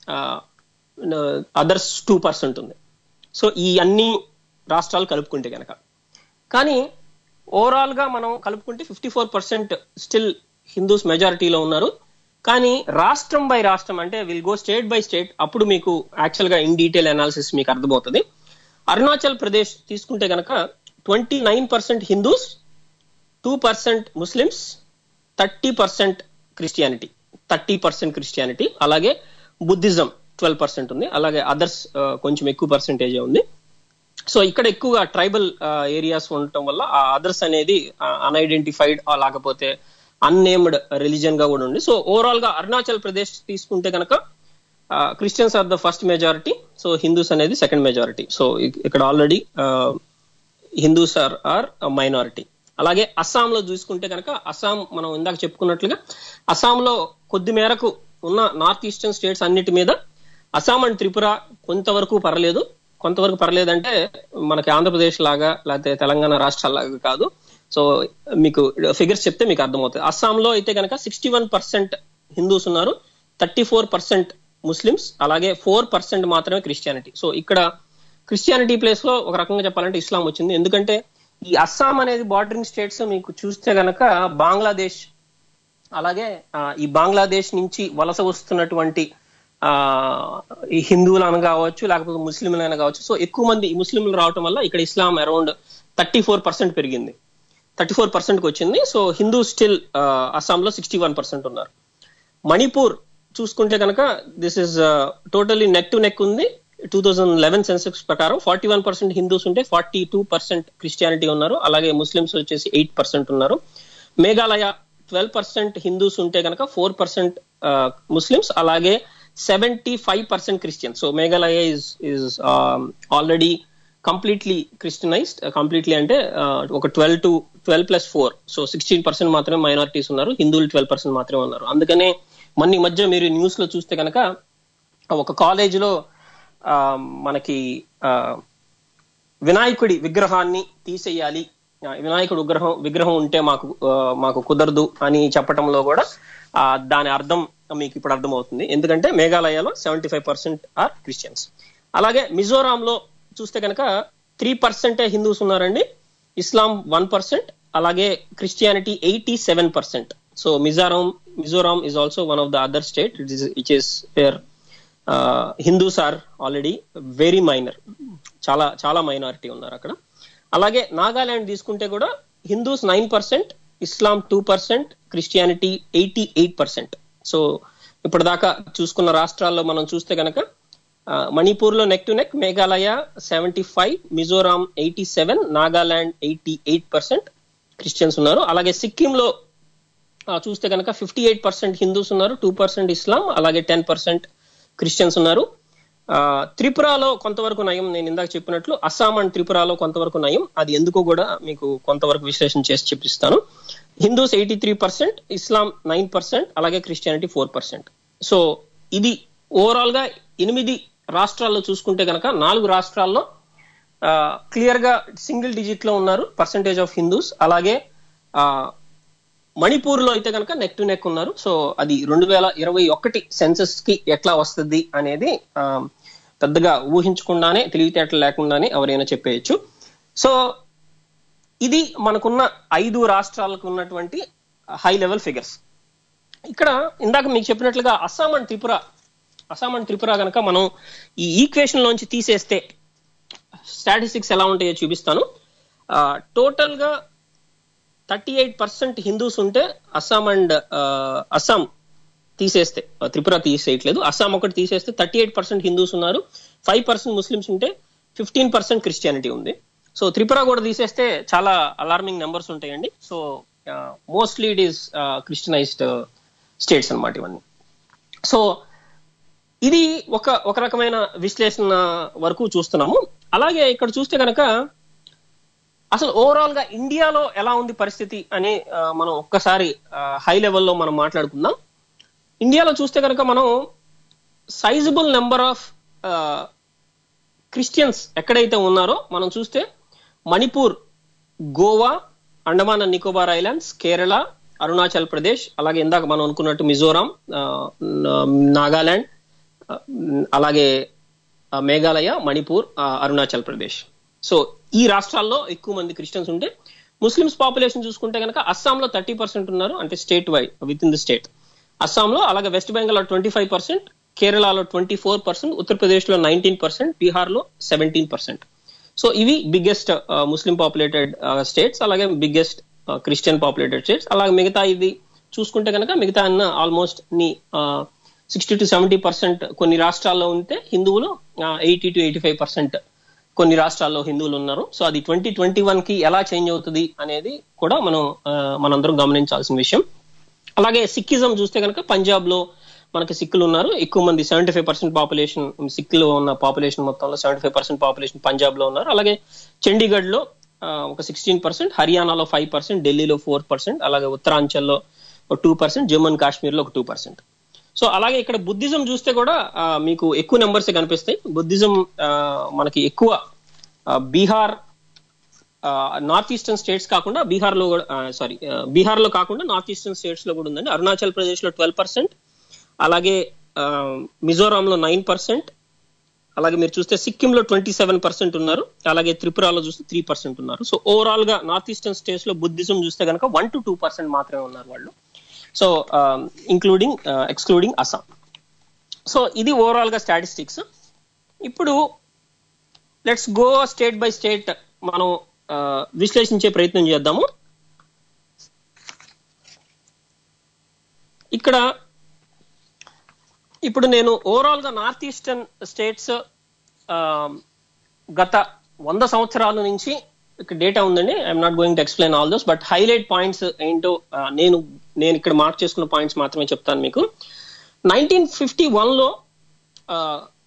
అదర్స్ టూ పర్సెంట్ ఉంది సో ఈ అన్ని రాష్ట్రాలు కలుపుకుంటే కనుక కానీ ఓవరాల్ గా మనం కలుపుకుంటే fifty four percent still Hindus మెజారిటీలో ఉన్నారు కానీ రాష్ట్రం బై రాష్ట్రం అంటే will go state by state అప్పుడు మీకు యాక్చువల్ గా ఇన్ డీటెయిల్ అనాలిసిస్ మీకు అర్థమవుతుంది అరుణాచల్ ప్రదేశ్ తీసుకుంటే కనుక twenty nine percent Hindus two percent Muslims thirty percent Christianity thirty percent Christianity అలాగే బుద్ధిజం ట్వెల్వ్ పర్సెంట్ ఉంది అలాగే అదర్స్ కొంచెం ఎక్కువ పర్సెంటేజ్ ఉంది సో ఇక్కడ ఎక్కువగా ట్రైబల్ ఏరియాస్ ఉండటం వల్ల ఆ అదర్స్ అనేది అన్ఐడెంటిఫైడ్ లేకపోతే అన్నేమ్డ్ రిలీజియన్ గా కూడా ఉంది సో ఓవరాల్ గా అరుణాచల్ ప్రదేశ్ తీసుకుంటే కనుక Christians are the first majority so Hindus అనేది సెకండ్ మెజారిటీ సో ఇక్కడ already Hindus are are minority అలాగే అస్సాంలో చూసుకుంటే కనుక అస్సాం మనం ఇందాక చెప్పుకున్నట్లుగా అస్సాంలో కొద్ది మేరకు ఉన్న నార్త్ ఈస్టర్న్ స్టేట్స్ అన్నిటి మీద అస్సాం అండ్ త్రిపుర కొంతవరకు పర్లేదు కొంతవరకు పర్లేదంటే మనకి ఆంధ్రప్రదేశ్ లాగా లేకపోతే తెలంగాణ రాష్ట్రాలాగా కాదు సో మీకు ఫిగర్స్ చెప్తే మీకు అర్థమవుతుంది అస్సాంలో అయితే కనుక సిక్స్టీ వన్ పర్సెంట్ హిందూస్ ఉన్నారు థర్టీ ఫోర్ పర్సెంట్ ముస్లిమ్స్ అలాగే ఫోర్ పర్సెంట్ మాత్రమే క్రిస్టియానిటీ సో ఇక్కడ క్రిస్టియానిటీ ప్లేస్ లో ఒక రకంగా చెప్పాలంటే ఇస్లాం వచ్చింది ఎందుకంటే ఈ అస్సాం అనేది బార్డరింగ్ స్టేట్స్ మీకు చూస్తే గనక బంగ్లాదేశ్ అలాగే ఆ, ఈ బంగ్లాదేశ్ నుంచి వలస వస్తున్నటువంటి ఆ ఈ హిందువులను కావచ్చు లేకపోతే ముస్లింలైనా కావచ్చు సో ఎక్కువ మంది ఈ ముస్లింలు రావటం వల్ల ఇక్కడ Islam around thirty four percent పెరిగింది థర్టీ ఫోర్ పర్సెంట్ వచ్చింది సో హిందూ స్టిల్ అస్సాంలో సిక్స్టీ వన్ పర్సెంట్ ఉన్నారు మణిపూర్ చూసుకుంటే కనుక this is totally neck to neck ఉంది టూ థౌజండ్ లెవెన్ సెన్సెక్స్ ప్రకారం ఫార్టీ వన్ పర్సెంట్ హిందూస్ ఉంటే ఫార్టీ టూ పర్సెంట్ క్రిస్టియానిటీ ఉన్నారు అలాగే ముస్లిమ్స్ వచ్చేసి ఎయిట్ పర్సెంట్ ఉన్నారు మేఘాలయ ట్వెల్వ్ పర్సెంట్ హిందూస్ ఉంటే కనుక ఫోర్ పర్సెంట్ ముస్లిమ్స్ అలాగే seventy five percent Christian so Meghalaya is is already completely Christianized completely అంటే uh, ఒక twelve to twelve plus four so sixteen percent మాత్రమే మైనారిటీస్ ఉన్నారు హిందువులు ట్వెల్వ్ పర్సెంట్ మాత్రమే ఉన్నారు అందుకనే మన ఈ మధ్య మీరు న్యూస్ లో చూస్తే కనుక ఒక కాలేజీలో ఆ, మనకి ఆ, వినాయకుడి విగ్రహాన్ని తీసేయాలి ఆ, వినాయకుడి విగ్రహం విగ్రహం ఉంటే మాకు ఆ, మాకు కుదరదు అని చెప్పటంలో కూడా ఆ, దాని అర్థం మీకు ఇప్పుడు అర్థమవుతుంది ఎందుకంటే మేఘాలయలో seventy five percent are Christians అలాగే మిజోరాంలో చూస్తే కనుక త్రీ పర్సెంటే హిందూస్ ఉన్నారండి ఇస్లాం వన్ పర్సెంట్ అలాగే Christianity eighty seven percent so Mizoram Mizoram is also one of the other state it is it is where Hindus are already very minor చాలా చాలా minority ఉన్నారు అక్కడ అలాగే నాగాలాండ్ తీసుకుంటే కూడా Hindus nine percent Islam two percent Christianity eighty eight percent so ఇప్పటిదాకా చూసుకున్న రాష్ట్రాల్లో మనం చూస్తే కనుక మణిపూర్ లో neck to neck Meghalaya seventy five Mizoram eighty seven Nagaland eighty eight percent Christians ఉన్నారు అలాగే సిక్కింలో ఆ, చూస్తే కనుక ఫిఫ్టీ ఎయిట్ పర్సెంట్ హిందూస్ ఉన్నారు టూ పర్సెంట్ ఇస్లాం అలాగే టెన్ పర్సెంట్ క్రిస్టియన్స్ ఉన్నారు ఆ, త్రిపురలో కొంతవరకు నయం నేను ఇందాక చెప్పినట్లు అస్సాం అండ్ త్రిపురలో కొంతవరకు నయం అది ఎందుకో కూడా మీకు కొంతవరకు విశ్లేషణ చేసి చూపిస్తాను Hindus eighty three percent Islam nine percent అలాగే క్రిస్టియానిటీ ఫోర్ పర్సెంట్ సో ఇది ఓవరాల్ గా ఎనిమిది రాష్ట్రాల్లో చూసుకుంటే కనుక నాలుగు రాష్ట్రాల్లో క్లియర్ గా సింగిల్ డిజిట్ లో ఉన్నారు పర్సంటేజ్ ఆఫ్ హిందూస్ అలాగే ఆ, మణిపూర్ లో అయితే కనుక నెక్ టు నెక్ ఉన్నారు సో అది రెండు వేల ఇరవై ఒకటి సెన్సస్ కి ఎట్లా వస్తుంది అనేది ఆ, పెద్దగా ఊహించకుండానే తెలివితేటలు లేకుండానే ఎవరైనా చెప్పేయచ్చు సో ఇది మనకున్న ఐదు రాష్ట్రాలకు ఉన్నటువంటి హై లెవెల్ ఫిగర్స్ ఇక్కడ ఇందాక మీకు చెప్పినట్లుగా అస్సాం అండ్ త్రిపుర అస్సాం అండ్ త్రిపుర కనుక మనం ఈ ఈక్వేషన్ లోంచి తీసేస్తే స్టాటిస్టిక్స్ ఎలా ఉంటాయో చూపిస్తాను టోటల్ గా థర్టీ ఎయిట్ పర్సెంట్ హిందూస్ ఉంటే అస్సాం అండ్ అస్సాం తీసేస్తే ఆ, త్రిపుర తీసేయట్లేదు అస్సాం ఒకటి తీసేస్తే థర్టీ ఎయిట్ పర్సెంట్ హిందూస్ ఉన్నారు ఫైవ్ పర్సెంట్ ముస్లిమ్స్ ఉంటే ఫిఫ్టీన్ పర్సెంట్ క్రిస్టియానిటీ ఉంది సో త్రిపుర కూడా తీసేస్తే చాలా అలార్మింగ్ నెంబర్స్ ఉంటాయండి so mostly it is Christianized states అన్నమాట ఇవన్నీ సో ఇది ఒక ఒక రకమైన విశ్లేషణ వరకు చూస్తున్నాము అలాగే ఇక్కడ చూస్తే కనుక అసలు ఓవరాల్ గా ఇండియాలో ఎలా ఉంది పరిస్థితి అని ఆ, మనం ఒక్కసారి హై లెవెల్లో మనం మాట్లాడుకుందాం ఇండియాలో చూస్తే కనుక మనం సైజబుల్ నెంబర్ ఆఫ్ క్రిస్టియన్స్ ఎక్కడైతే ఉన్నారో మనం చూస్తే మణిపూర్ గోవా అండమాన్ అండ్ నికోబార్ ఐలాండ్స్ కేరళ అరుణాచల్ ప్రదేశ్ అలాగే ఇందాక మనం అనుకున్నట్టు మిజోరాం ఆ, నా- నాగాలాండ్ ఆ, అలాగే ఆ, మేఘాలయ మణిపూర్ ఆ, అరుణాచల్ ప్రదేశ్ సో ఈ రాష్ట్రాల్లో ఎక్కువ మంది క్రిస్టియన్స్ ఉంటే ముస్లిమ్స్ పాపులేషన్ చూసుకుంటే కనుక అస్సాంలో థర్టీ పర్సెంట్ ఉన్నారు అంటే state wide with in the state అస్సాంలో అలాగే వెస్ట్ బెంగాల్లో ట్వంటీ ఫైవ్ పర్సెంట్ కేరళలో ట్వంటీ ఫోర్ పర్సెంట్ ఉత్తరప్రదేశ్ లో నైన్టీన్ పర్సెంట్ బీహార్ లో సెవెంటీన్ పర్సెంట్ సో ఇవి బిగ్గెస్ట్ ముస్లిం పాపులేటెడ్ స్టేట్స్ అలాగే బిగ్గెస్ట్ క్రిస్టియన్ పాపులేటెడ్ స్టేట్స్ అలాగే మిగతా ఇది చూసుకుంటే కనుక మిగతా అన్న ఆల్మోస్ట్ ని సిక్స్టీ టు సెవెంటీ పర్సెంట్ కొన్ని రాష్ట్రాల్లో ఉంటే హిందువులు eighty to eighty five percent కొన్ని రాష్ట్రాల్లో హిందువులు ఉన్నారు సో అది ట్వంటీ ట్వంటీ వన్ కి ఎలా చేంజ్ అవుతుంది అనేది కూడా మనం ఆ, మనందరం గమనించాల్సిన విషయం అలాగే సిక్కిజం చూస్తే కనుక పంజాబ్ లో మనకి సిక్కులు ఉన్నారు ఎక్కువ మంది సెవెంటీ ఫైవ్ పర్సెంట్ పాపులేషన్ సిక్కులు ఉన్న పాపులేషన్ మొత్తంలో seventy five percent population Punjab లో ఉన్నారు అలాగే చండీగఢ్ లో ఆ, ఒక సిక్స్టీన్ పర్సెంట్ హర్యానాలో ఫైవ్ పర్సెంట్ ఢిల్లీలో ఫోర్ పర్సెంట్ అలాగే ఉత్తరాంచల్లో ఒక two percent Jammu and Kashmir లో ఒక టూ పర్సెంట్ సో అలాగే ఇక్కడ బుద్ధిజం చూస్తే కూడా ఆ, మీకు ఎక్కువ నెంబర్స్ కనిపిస్తాయి బుద్ధిజం ఆ, మనకి ఎక్కువ ఆ, బీహార్ నార్త్ ఈస్టర్న్ స్టేట్స్ కాకుండా బీహార్ లో సారీ బీహార్ లో కాకుండా నార్త్ ఈస్టర్న్ స్టేట్స్ లో కూడా ఉందండి అరుణాచల్ ప్రదేశ్ లో ట్వెల్వ్ పర్సెంట్ అలాగే ఆ, మిజోరాంలో నైన్ పర్సెంట్ అలాగే మీరు చూస్తే సిక్కిం లో ట్వంటీ సెవెన్ పర్సెంట్ ఉన్నారు అలాగే త్రిపురలో చూస్తే త్రీ పర్సెంట్ ఉన్నారు సో ఓవరాల్ గా నార్త్ ఈస్టర్న్ స్టేట్స్ లో బుద్ధిజం చూస్తే కనుక వన్ టు టూ పర్సెంట్ మాత్రమే ఉన్నారు వాళ్ళు so including excluding Assam so ఇది ఓవరాల్ గా స్టాటిస్టిక్స్ ఇప్పుడు let's go state by state మనం ఆ, విశ్లేషించే ప్రయత్నం చేద్దాము ఇక్కడ ఇప్పుడు నేను ఓవరాల్ గా నార్త్ ఈస్టర్న్ స్టేట్స్ గత వంద సంవత్సరాల నుంచి ఇక్కడ డేటా ఉందండి I'm not going to explain all those but highlight points ఏంటో ఆ, నేను నేను ఇక్కడ మార్క్ చేసుకున్న పాయింట్స్ మాత్రమే చెప్తాను మీకు నైన్టీన్ ఫిఫ్టీ వన్ లో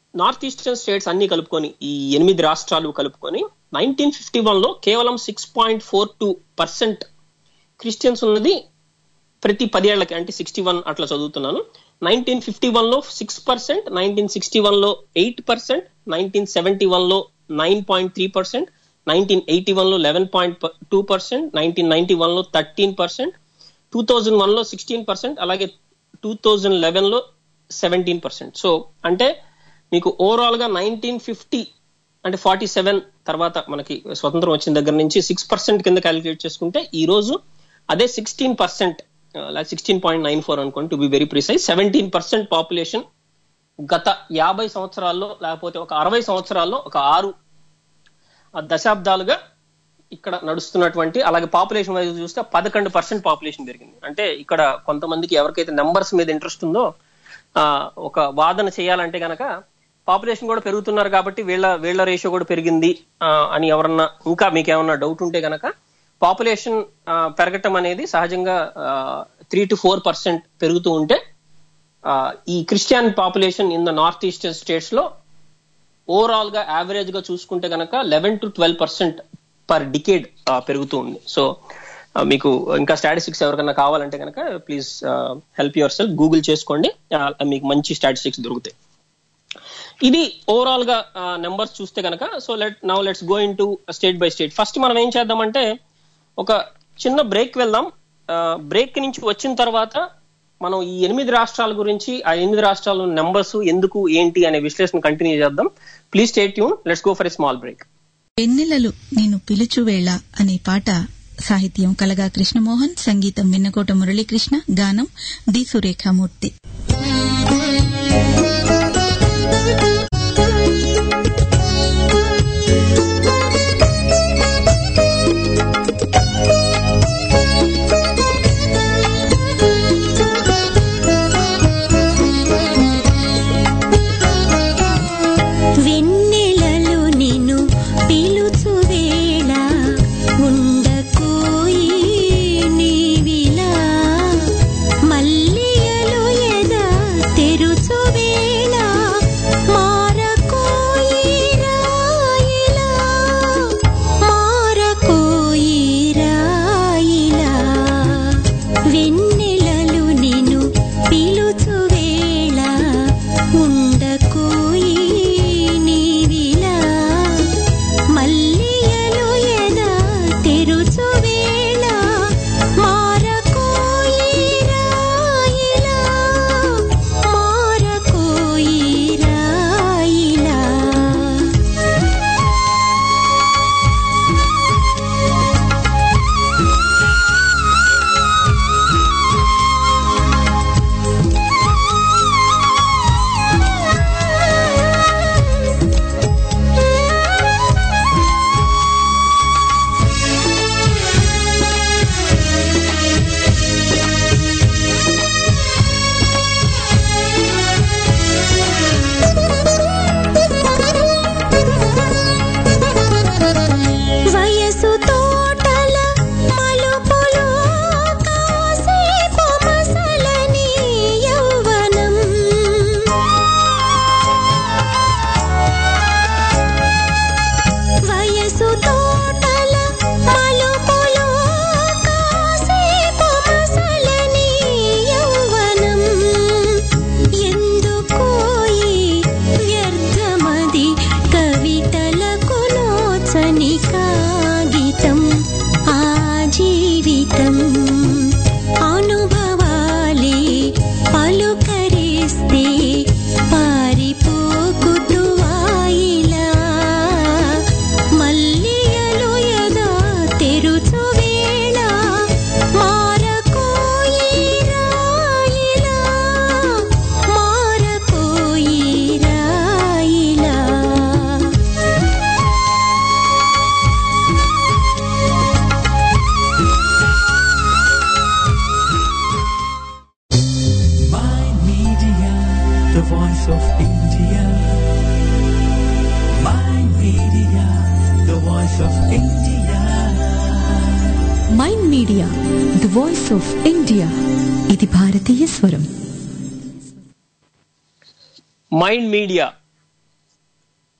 నార్త్ ఈస్టర్న్ స్టేట్స్ అన్ని కలుపుకొని ఈ ఎనిమిది రాష్ట్రాలు కలుపుకొని నైన్టీన్ ఫిఫ్టీ వన్ లో కేవలం six point four two percent Christians ఉన్నది ప్రతి పదేళ్లకి అంటే సిక్స్టీ వన్ అట్లా చదువుతున్నాను నైన్టీన్ ఫిఫ్టీ వన్ లో six percent nineteen sixty one లో eight percent nineteen seventy one లో nine point three percent nineteen eighty one లో eleven point two percent nineteen ninety one లో thirteen percent two thousand one లో sixteen percent అలాగే two thousand eleven లో seventeen percent so అంటే మీకు overall గా nineteen fifty అంటే ఫార్టీ సెవెన్ తర్వాత మనకి స్వతంత్రం వచ్చిన దగ్గర నుంచి సిక్స్ పర్సెంట్ కింద క్యాలిక్యులేట్ చేసుకుంటే ఈ రోజు అదే sixteen percent sixteen point nine four అనుకోండి to be very precise seventeen percent population గత యాభై సంవత్సరాల్లో లేకపోతే ఒక అరవై సంవత్సరాల్లో ఒక ఆరు దశాబ్దాలుగా ఇక్కడ నడుస్తున్నటువంటి అలాగే పాపులేషన్ వైజ్ చూస్తే పదకొండు పర్సెంట్ పాపులేషన్ పెరిగింది అంటే ఇక్కడ కొంతమందికి ఎవరికైతే నెంబర్స్ మీద ఇంట్రెస్ట్ ఉందో ఆ, ఒక వాదన చేయాలంటే గనక పాపులేషన్ కూడా పెరుగుతున్నారు కాబట్టి వీళ్ళ వీళ్ళ రేషియో కూడా పెరిగింది ఆ, అని ఎవరన్నా ఇంకా మీకు ఏమన్నా డౌట్ ఉంటే గనక పాపులేషన్ పెరగటం అనేది సహజంగా త్రీ టు ఫోర్ పర్సెంట్ పెరుగుతూ ఉంటే ఆ, ఈ Christian population in the north eastern states లో ఓవరాల్ గా యావరేజ్ గా చూసుకుంటే గనక eleven to twelve percent per decade పెరుగుతూ ఉంది సో మీకు ఇంకా స్టాటిస్టిక్స్ ఎవరికైనా కావాలంటే కనుక please help yourself Google చేసుకోండి ఆ, మీకు మంచి స్టాటిస్టిక్స్ దొరుకుతాయి ఇది ఓవరాల్ గా నెంబర్స్ చూస్తే కనుక so let now let's go into state by state first మనం ఏం చేద్దామంటే ఒక చిన్న బ్రేక్ వెళ్దాం బ్రేక్ నుంచి వచ్చిన తర్వాత మనం ఈ ఎనిమిది రాష్ట్రాల గురించి ఆ ఎనిమిది రాష్ట్రాల నెంబర్స్ ఎందుకు ఏంటి అనే విశ్లేషణ కంటిన్యూ చేద్దాం please stay tuned let's go for a small break వెన్నెలలు నేను పిలుచువేళ అనే పాట సాహిత్యం కలగా కృష్ణమోహన్ సంగీతం విన్నకోట మురళీకృష్ణ గానం డి సురేఖామూర్తి వెన్నెలలు నిన్ను పిలుచువేళ ఉండకోయి నీవిలా మల్లియలు ఎద తెరుచువేళ మారకోయి రాయిలా మారకోయి రాయిలా వెన్నెలలు నిన్ను పిలుచువేళ ఉండకోయి నీవిలా మల్లియలు ఎద తెరుచువేళ మారకోయి రాయిలా మారకోయి రాయిలా వయసు తోటల మలుపులు కాసేపు మసలని యౌవనం వయసు తోటల మలుపులు కాసేపు మసలని యౌవనం ఎందుకోయి వ్యర్థమది కవితలకు నోచని కాగితం ఆ జీవితం అనుభవాలే పలుకరిస్తే పారిపోకుతూ వాయిలా మల్లియలు ఎదా తెరుచు వేళ మారకోయి రాయిలా మారకోయి రాయిలా My Media, the voice of India. My Media, the voice of India. Mind Media the voice of India ఇది భారతీయ స్వరం Mind media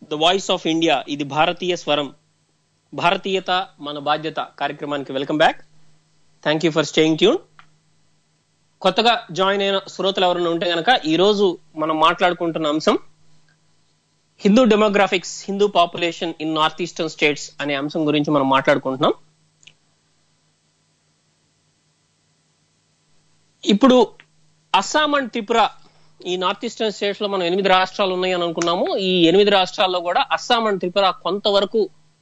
the voice of India ఇది భారతీయ స్వరం భారతీయత మన బాధ్యత కార్యక్రమానికి welcome back thank you for staying tuned కొత్తగా జాయిన్ అయిన శ్రోతలు ఎవరైనా ఉంటే గనక ఈ రోజు మనం మాట్లాడుకుంటున్న అంశం Hindu demographics Hindu population in north eastern states అనే అంశం గురించి మనం మాట్లాడుకుంటున్నాం ఇప్పుడు అస్సాం అండ్ త్రిపుర ఈ నార్త్ ఈస్టర్న్ స్టేట్స్ లో మనం ఎనిమిది రాష్ట్రాలు ఉన్నాయని అనుకున్నాము ఈ ఎనిమిది రాష్ట్రాల్లో కూడా అస్సాం అండ్ త్రిపుర కొంతవరకు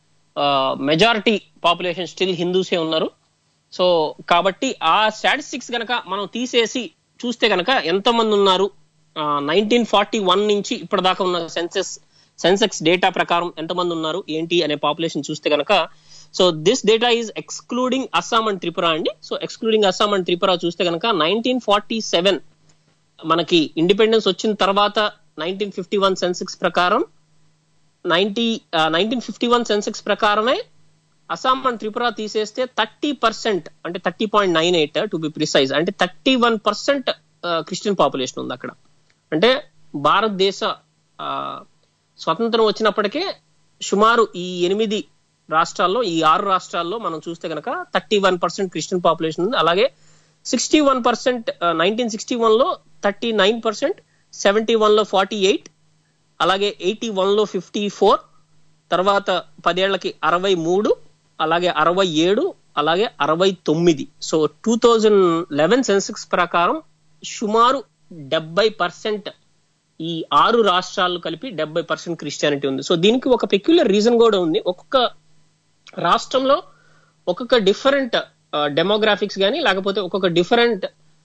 మెజారిటీ పాపులేషన్ స్టిల్ హిందూసే ఉన్నారు సో కాబట్టి ఆ స్టాటిస్టిక్స్ గనక మనం తీసేసి చూస్తే గనక ఎంతమంది ఉన్నారు నైన్టీన్ ఫార్టీ వన్ నుంచి ఇప్పటిదాకా ఉన్న సెన్సెస్ సెన్సెక్స్ డేటా ప్రకారం ఎంతమంది ఉన్నారు ఏంటి అనే పాపులేషన్ చూస్తే గనక so this data is excluding Assam and Tripura అండి so excluding Assam and Tripura చూస్తే గనక నైన్టీన్ ఫార్టీ సెవెన్ మనకి ఇండిపెండెన్స్ వచ్చిన తర్వాత నైన్టీన్ ఫిఫ్టీ వన్ సెన్సెక్స్ ప్రకారం ninety nineteen fifty one census ప్రకారమే అస్సాం అండ్ త్రిపుర తీసేస్తే థర్టీ పర్సెంట్ అంటే thirty point nine eight to be precise అంటే thirty one percent Christian population ఉంది అక్కడ అంటే భారతదేశ ఆ, స్వతంత్రం వచ్చినప్పటికే సుమారు ఈ ఎనిమిది రాష్ట్రాల్లో ఈ ఆరు రాష్ట్రాల్లో మనం చూస్తే కనుక thirty one percent Christian population ఉంది అలాగే sixty one percent nineteen sixty one లో thirty nine percent seventy one లో ఫార్టీ ఎయిట్ అలాగే ఎయిటీ వన్ లో ఫిఫ్టీ ఫోర్ తర్వాత పదేళ్లకి అరవై మూడు అలాగే అరవై ఏడు అలాగే అరవై తొమ్మిది so two thousand eleven census ప్రకారం సుమారు డెబ్బై పర్సెంట్ ఈ ఆరు రాష్ట్రాలు కలిపి డెబ్బై పర్సెంట్ క్రిస్టియానిటీ ఉంది సో దీనికి ఒక పెక్యులర్ రీజన్ కూడా ఉంది ఒక్కొక్క రాష్ట్రంలో ఒక్కొక్క డిఫరెంట్ డెమోగ్రాఫిక్స్ కానీ లేకపోతే ఒక్కొక్క డిఫరెంట్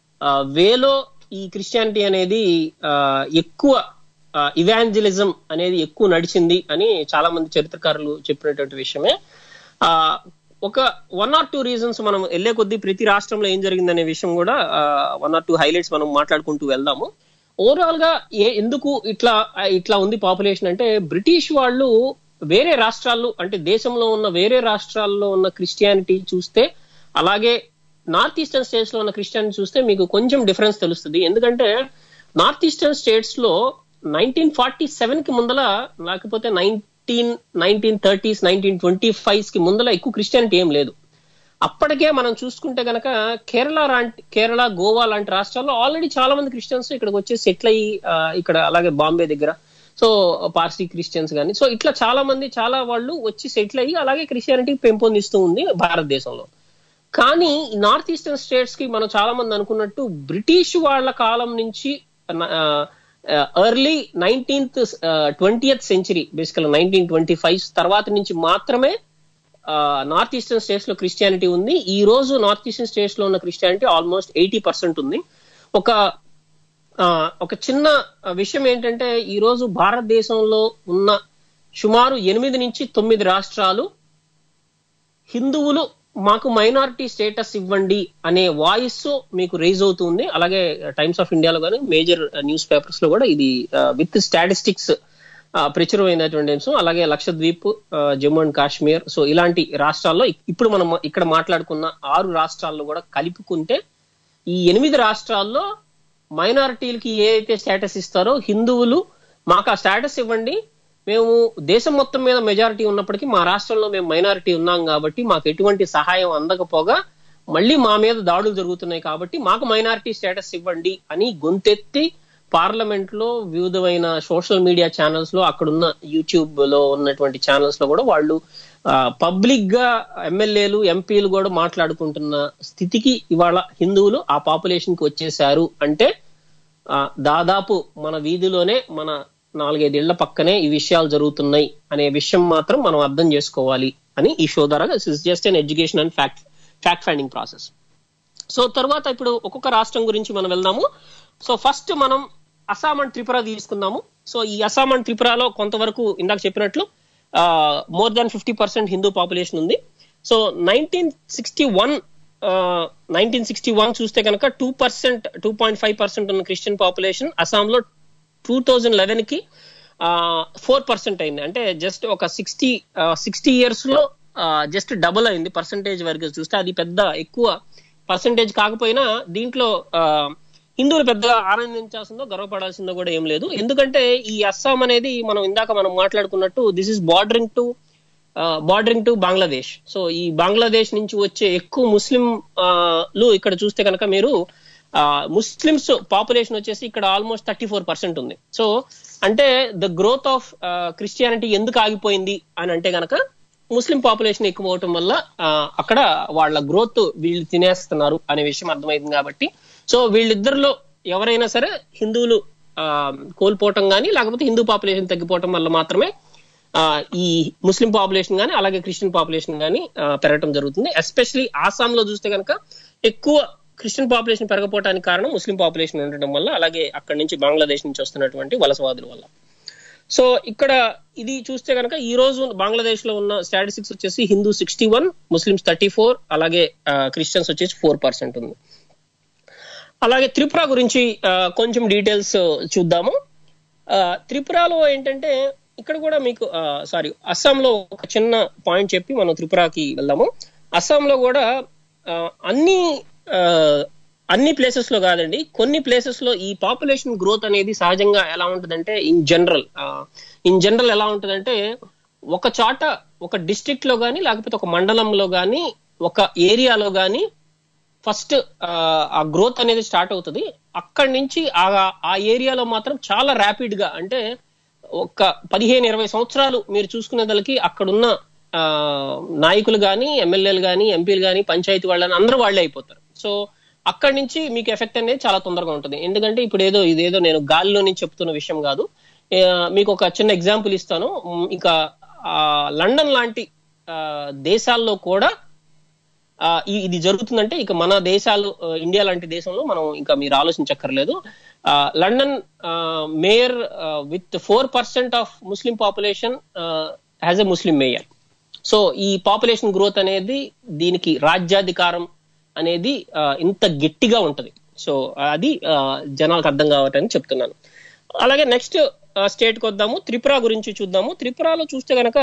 వేలో ఈ క్రిస్టియానిటీ అనేది ఆ, ఎక్కువ ఇవాంజలిజం అనేది ఎక్కువ నడిచింది అని చాలా మంది చరిత్రకారులు చెప్పినటువంటి విషయమే ఆ ఒక వన్ ఆర్ టూ రీజన్స్ మనం వెళ్లే కొద్దీ ప్రతి రాష్ట్రంలో ఏం జరిగిందనే విషయం కూడా వన్ ఆర్ టూ హైలైట్స్ మనం మాట్లాడుకుంటూ వెళ్దాము ఓవరాల్ గా ఏ ఎందుకు ఇట్లా ఇట్లా ఉంది పాపులేషన్ అంటే బ్రిటిష్ వాళ్ళు వేరే రాష్ట్రాల్లో అంటే దేశంలో ఉన్న వేరే రాష్ట్రాల్లో ఉన్న క్రిస్టియానిటీ చూస్తే అలాగే నార్త్ ఈస్టర్న్ స్టేట్స్ లో ఉన్న క్రిస్టియానిటీ చూస్తే మీకు కొంచెం డిఫరెన్స్ తెలుస్తుంది ఎందుకంటే నార్త్ ఈస్టర్న్ స్టేట్స్ లో నైన్టీన్ ఫార్టీ సెవెన్ కి ముందల లేకపోతే nineteen nineteen thirties nineteen twenty five కి ముందల ఎక్కువ క్రిస్టియానిటీ ఏం లేదు అప్పటికే మనం చూసుకుంటే గనక కేరళ లాంటి కేరళ గోవా లాంటి రాష్ట్రాల్లో ఆల్రెడీ చాలా మంది క్రిస్టియన్స్ ఇక్కడికి వచ్చి సెటిల్ అయ్యి ఆ, ఇక్కడ అలాగే బాంబే దగ్గర సో పార్సీ క్రిస్టియన్స్ కానీ సో ఇట్లా చాలా మంది చాలా వాళ్ళు వచ్చి సెటిల్ అయ్యి అలాగే క్రిస్టియానిటీ పెంపొందిస్తూ ఉంది భారతదేశంలో కానీ నార్త్ ఈస్టర్న్ స్టేట్స్ కి మనం చాలా మంది అనుకున్నట్టు బ్రిటిష్ వాళ్ళ కాలం నుంచి early nineteenth twentieth century basically nineteen twenty five తర్వాత నుంచి మాత్రమే నార్త్ ఈస్టర్న్ స్టేట్స్ లో క్రిస్టియానిటీ ఉంది ఈ రోజు నార్త్ ఈస్టర్న్ స్టేట్స్ లో ఉన్న క్రిస్టియానిటీ ఆల్మోస్ట్ ఎయిటీ పర్సెంట్ ఉంది ఒక ఆ, ఒక చిన్న విషయం ఏంటంటే ఈ రోజు భారతదేశంలో ఉన్న సుమారు ఎనిమిది నుంచి తొమ్మిది రాష్ట్రాలు హిందువులు మాకు మైనారిటీ స్టేటస్ ఇవ్వండి అనే వాయిస్ మీకు రేజ్ అవుతుంది అలాగే టైమ్స్ ఆఫ్ ఇండియాలో కానీ మేజర్ న్యూస్ పేపర్స్ లో కూడా ఇది విత్ స్టాటిస్టిక్స్ ప్రచురమైనటువంటి అంశం అలాగే లక్షద్వీప్ ఆ, జమ్మూ అండ్ కాశ్మీర్ సో ఇలాంటి రాష్ట్రాల్లో ఇప్పుడు మనం ఇక్కడ మాట్లాడుకున్న ఆరు రాష్ట్రాల్లో కూడా కలుపుకుంటే ఈ ఎనిమిది రాష్ట్రాల్లో మైనారిటీలకి ఏ అయితే స్టేటస్ ఇస్తారో హిందువులు మాకు ఆ స్టేటస్ ఇవ్వండి మేము దేశం మొత్తం మీద మెజారిటీ ఉన్నప్పటికీ మా రాష్ట్రంలో మేము మైనారిటీ ఉన్నాం కాబట్టి మాకు ఎటువంటి సహాయం అందకపోగా మళ్ళీ మా మీద దాడులు జరుగుతున్నాయి కాబట్టి మాకు మైనారిటీ స్టేటస్ ఇవ్వండి అని గొంతెత్తి పార్లమెంట్ లో వివిధమైన సోషల్ మీడియా ఛానల్స్ లో అక్కడున్న యూట్యూబ్ లో ఉన్నటువంటి ఛానల్స్ లో కూడా వాళ్ళు పబ్లిక్ గా ఎమ్మెల్యేలు ఎంపీలు కూడా మాట్లాడుకుంటున్న స్థితికి ఇవాళ హిందువులు ఆ పాపులేషన్ కి వచ్చేసారు అంటే ఆ, దాదాపు మన వీధిలోనే మన నాలుగైదేళ్ల పక్కనే ఈ విషయాలు జరుగుతున్నాయి అనే విషయం మాత్రం మనం అర్థం చేసుకోవాలి అని ఈ షో ద్వారా just an education and fact fact finding process so తర్వాత ఇప్పుడు ఒక్కొక్క రాష్ట్రం గురించి మనం వెళ్దాము సో ఫస్ట్ మనం అస్సాం అండ్ త్రిపుర తీసుకుందాము సో ఈ అస్సాం అండ్ త్రిపురలో కొంతవరకు ఇందాక చెప్పినట్లు more than fifty percent Hindu population ఉంది so nineteen sixty one nineteen sixty one చూస్తే కనుక two percent two point five percent ఉన్న క్రిస్టియన్ పాపులేషన్ అస్సాంలో టూ థౌజండ్ లెవెన్ కి ఫోర్ పర్సెంట్ అయింది అంటే జస్ట్ ఒక సిక్స్టీ సిక్స్టీ ఇయర్స్ లో జస్ట్ డబుల్ అయింది పర్సంటేజ్ వరకు చూస్తే అది పెద్ద ఎక్కువ పర్సంటేజ్ కాకపోయినా దీంట్లో ఆ, హిందువులు పెద్దగా ఆనందించాల్సిందో గర్వపడాల్సిందో కూడా ఏం లేదు ఎందుకంటే ఈ అస్సాం అనేది మనం ఇందాక మనం మాట్లాడుకున్నట్టు this is bordering to bordering to Bangladesh so ఈ బంగ్లాదేశ్ నుంచి వచ్చే ఎక్కువ ముస్లిం ఆ, లు ఇక్కడ చూస్తే కనుక మీరు ముస్లిమ్స్ పాపులేషన్ వచ్చేసి ఇక్కడ ఆల్మోస్ట్ థర్టీ ఫోర్ పర్సెంట్ ఉంది సో అంటే ద గ్రోత్ ఆఫ్ క్రిస్టియానిటీ ఎందుకు ఆగిపోయింది అని అంటే గనక ముస్లిం పాపులేషన్ ఎక్కువ అవటం వల్ల ఆ, అక్కడ వాళ్ళ గ్రోత్ వీళ్ళు తినేస్తున్నారు అనే విషయం అర్థమైంది కాబట్టి సో వీళ్ళిద్దరిలో ఎవరైనా సరే హిందువులు ఆ, కోల్పోవటం కానీ లేకపోతే హిందూ పాపులేషన్ తగ్గిపోవటం వల్ల మాత్రమే ఆ, ఈ ముస్లిం పాపులేషన్ కానీ అలాగే క్రిస్టియన్ పాపులేషన్ కానీ పెరగటం జరుగుతుంది ఎస్పెషలీ ఆసాం లో చూస్తే కనుక ఎక్కువ క్రిస్టియన్ పాపులేషన్ పెరగపోవడానికి కారణం ముస్లిం పాపులేషన్ ఉండటం వల్ల అలాగే అక్కడి నుంచి బంగ్లాదేశ్ నుంచి వస్తున్నటువంటి వలసవాదుల వల్ల సో ఇక్కడ ఇది చూస్తే కనుక ఈ రోజు బంగ్లాదేశ్ లో ఉన్న స్టాటిస్టిక్స్ వచ్చేసి Hindu sixty one Muslims thirty four అలాగే క్రిస్టియన్స్ వచ్చేసి ఫోర్ పర్సెంట్ ఉంది అలాగే త్రిపుర గురించి ఆ, కొంచెం డీటెయిల్స్ చూద్దాము ఆ, త్రిపురలో ఏంటంటే ఇక్కడ కూడా మీకు సారీ అస్సాంలో ఒక చిన్న పాయింట్ చెప్పి మనం త్రిపురకి వెళ్దాము అస్సాంలో కూడా ఆ, అన్ని ఆ, అన్ని ప్లేసెస్ లో కాదండి కొన్ని ప్లేసెస్ లో ఈ పాపులేషన్ గ్రోత్ అనేది సహజంగా ఎలా ఉంటుందంటే ఇన్ జనరల్ ఇన్ జనరల్ ఎలా ఉంటుందంటే ఒక చోట ఒక డిస్ట్రిక్ట్ లో గానీ లేకపోతే ఒక మండలంలో గానీ ఒక ఏరియాలో గానీ ఫస్ట్ ఆ గ్రోత్ అనేది స్టార్ట్ అవుతుంది అక్కడి నుంచి ఆ ఆ ఏరియాలో మాత్రం చాలా ర్యాపిడ్ గా అంటే ఒక పదిహేను ఇరవై సంవత్సరాలు మీరు చూసుకునేదలకి అక్కడున్న ఆ, నాయకులు కానీ ఎమ్మెల్యేలు కానీ ఎంపీలు కానీ పంచాయతీ వాళ్ళని అందరూ వాళ్ళే అయిపోతారు సో అక్కడి నుంచి మీకు ఎఫెక్ట్ అనేది చాలా తొందరగా ఉంటుంది ఎందుకంటే ఇప్పుడు ఏదో ఇదేదో నేను గాలిలో నుంచి చెప్తున్న విషయం కాదు ఆ, మీకు ఒక చిన్న ఎగ్జాంపుల్ ఇస్తాను ఉమ్, ఇంకా ఆ, లండన్ లాంటి ఆ, దేశాల్లో కూడా ఆ, ఈ- ఇది జరుగుతుందంటే ఇక మన దేశాలు ఆ, ఇండియా లాంటి దేశంలో మనం ఇంకా మీరు ఆలోచించక్కర్లేదు ఆ, London mayor with four percent of Muslim population has a Muslim mayor so ఈ పాపులేషన్ గ్రోత్ అనేది దీనికి రాజ్యాధికారం అనేది ఆ, ఇంత గట్టిగా ఉంటది సో అది ఆ, జనాలకు అర్థం కావటని చెప్తున్నాను అలాగే నెక్స్ట్ స్టేట్ కి వద్దాము త్రిపుర గురించి చూద్దాము త్రిపురలో చూస్తే గనక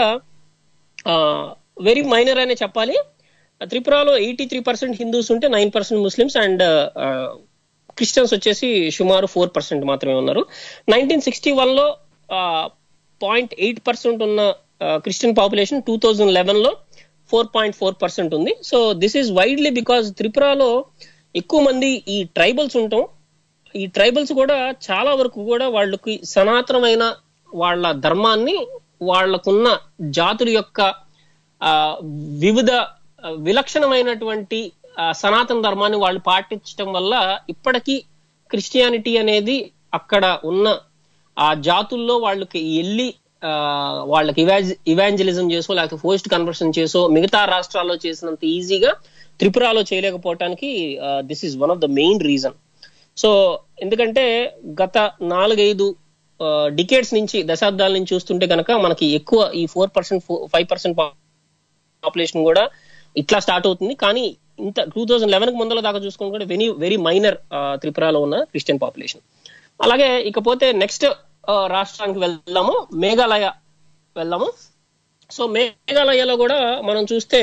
వెరీ మైనర్ అనే చెప్పాలి త్రిపురలో ఎయిటీ త్రీ పర్సెంట్ హిందూస్ ఉంటే nine percent Muslims and Christians వచ్చేసి సుమారు ఫోర్ పర్సెంట్ మాత్రమే ఉన్నారు నైన్టీన్ సిక్స్టీ వన్ లో పాయింట్ ఎయిట్ పర్సెంట్ ఉన్న Christian population two thousand eleven లో ఫోర్ పాయింట్ ఫోర్ పర్సెంట్ ఉంది so this is widely because త్రిపురలో ఎక్కువ మంది ఈ ట్రైబల్స్ ఉంటాం ఈ ట్రైబల్స్ కూడా చాలా వరకు కూడా వాళ్ళకి సనాతనమైన వాళ్ళ ధర్మాన్ని వాళ్ళకున్న జాతుల యొక్క ఆ, వివిధ ఆ, విలక్షణమైనటువంటి ఆ, సనాతన ధర్మాన్ని వాళ్ళు పాటించడం వల్ల ఇప్పటికీ క్రిస్టియానిటీ అనేది అక్కడ ఉన్న ఆ జాతుల్లో వాళ్ళకి వెళ్ళి ఆ, వాళ్ళకి ఇవాంజలిజం చేసో లేకపోతే పోస్ట్ కన్వర్షన్ చేసో మిగతా రాష్ట్రాల్లో చేసినంత ఈజీగా త్రిపురలో చేయలేకపోవటానికి this is one of the main reason so ఎందుకంటే గత నాలుగైదు డికేట్స్ నుంచి దశాబ్దాల నుంచి చూస్తుంటే కనుక మనకి ఎక్కువ ఈ four percent five percent population కూడా ఇట్లా స్టార్ట్ అవుతుంది కానీ ఇంత టూ థౌజండ్ లెవెన్ కి ముందర దాకా చూసుకుని కూడా వెరీ వెరీ మైనర్ త్రిపురలో ఉన్న క్రిస్టియన్ పాపులేషన్ అలాగే ఇకపోతే నెక్స్ట్ రాష్ట్రానికి వెళ్దాము మేఘాలయ వెళ్దాము సో మేఘాలయలో కూడా మనం చూస్తే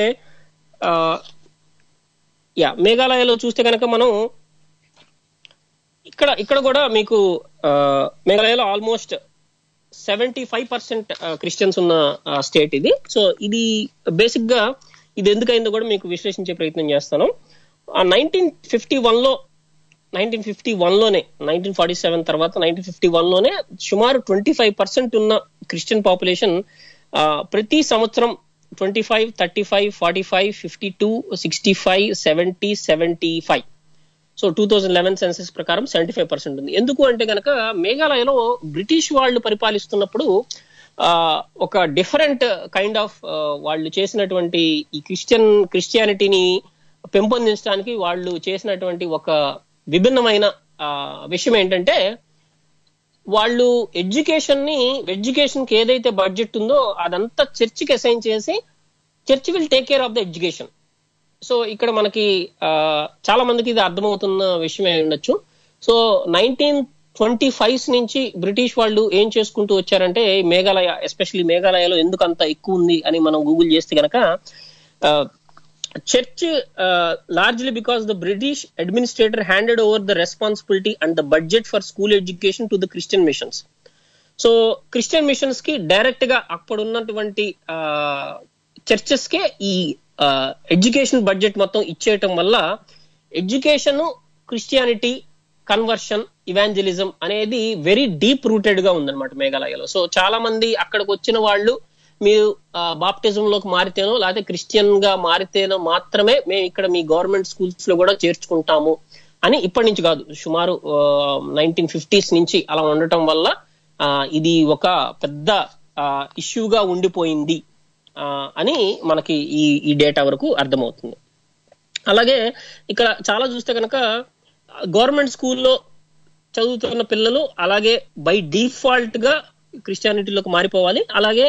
యా మేఘాలయలో చూస్తే కనుక మనం ఇక్కడ ఇక్కడ కూడా మీకు ఆ, మేఘాలయలో almost seventy five percent Christians ఉన్న స్టేట్ ఇది సో ఇది బేసిక్ గా ఇది ఎందుకైందో కూడా మీకు విశ్లేషించే ప్రయత్నం చేస్తాను నైన్టీన్ ఫిఫ్టీ వన్ లో నైన్టీన్ ఫిఫ్టీ వన్ లోనే నైన్టీన్ ఫార్టీ సెవెన్ తర్వాత నైన్టీన్ ఫిఫ్టీ వన్ లోనే సుమారు ట్వంటీ ఫైవ్ పర్సెంట్ ఉన్న క్రిస్టియన్ పాపులేషన్ ప్రతి సంవత్సరం twenty five thirty five forty five fifty two sixty five seventy seventy five so two thousand eleven census ప్రకారం seventy five percent ఉంది ఎందుకు అంటే గనక మేఘాలయలో బ్రిటిష్ వాళ్ళు పరిపాలిస్తున్నప్పుడు ఆ, ఒక డిఫరెంట్ కైండ్ ఆఫ్ వాళ్ళు చేసినటువంటి ఈ క్రిస్టియన్ క్రిస్టియానిటీని పెంపొందించడానికి వాళ్ళు చేసినటువంటి ఒక విభిన్నమైన ఆ, విషయం ఏంటంటే వాళ్ళు ఎడ్యుకేషన్ ని ఎడ్యుకేషన్ కి ఏదైతే బడ్జెట్ ఉందో అదంతా చర్చికి అసైన్ చేసి church will take care of the education so ఇక్కడ మనకి ఆ, చాలా మందికి ఇది అర్థమవుతున్న విషయమే ఉండొచ్చు సో నైన్టీన్ ట్వంటీ ఫైవ్స్ నుంచి బ్రిటిష్ వాళ్ళు ఏం చేసుకుంటూ వచ్చారంటే మేఘాలయ ఎస్పెషల్లీ మేఘాలయలో ఎందుకు అంత ఎక్కువ ఉంది అని మనం గూగుల్ చేస్తే గనక church uh, largely because the british administrator handed over the responsibility and the budget for school education to the christian missions so Christian missions కి డైరెక్ట్ గా అప్పుడు ఉన్నటువంటి చర్చెస్ కే ఈ ఎడ్యుకేషన్ బడ్జెట్ మొత్తం ఇచ్చేయటం వల్ల ఎడ్యుకేషన్ క్రిస్టియానిటీ కన్వర్షన్ ఇవాంజలిజం అనేది very deep rooted గా ఉందన్నమాట మేఘాలయలో సో చాలా మంది అక్కడికి వచ్చిన వాళ్ళు మీరు బాప్టిజం లోకి మారితేనో లేకపోతే క్రిస్టియన్ గా మారితేనో మాత్రమే మేము ఇక్కడ మీ గవర్నమెంట్ స్కూల్స్ లో కూడా చేర్చుకుంటాము అని ఇప్పటి నుంచి కాదు సుమారు నైన్టీన్ ఫిఫ్టీస్ నుంచి అలా ఉండటం వల్ల ఆ, ఇది ఒక పెద్ద ఇష్యూగా ఉండిపోయింది ఆ, అని మనకి ఈ ఈ డేటా వరకు అర్థమవుతుంది అలాగే ఇక్కడ చాలా చూస్తే కనుక గవర్నమెంట్ స్కూల్లో చదువుతున్న పిల్లలు అలాగే బై డిఫాల్ట్ గా క్రిస్టియానిటీలోకి మారిపోవాలి అలాగే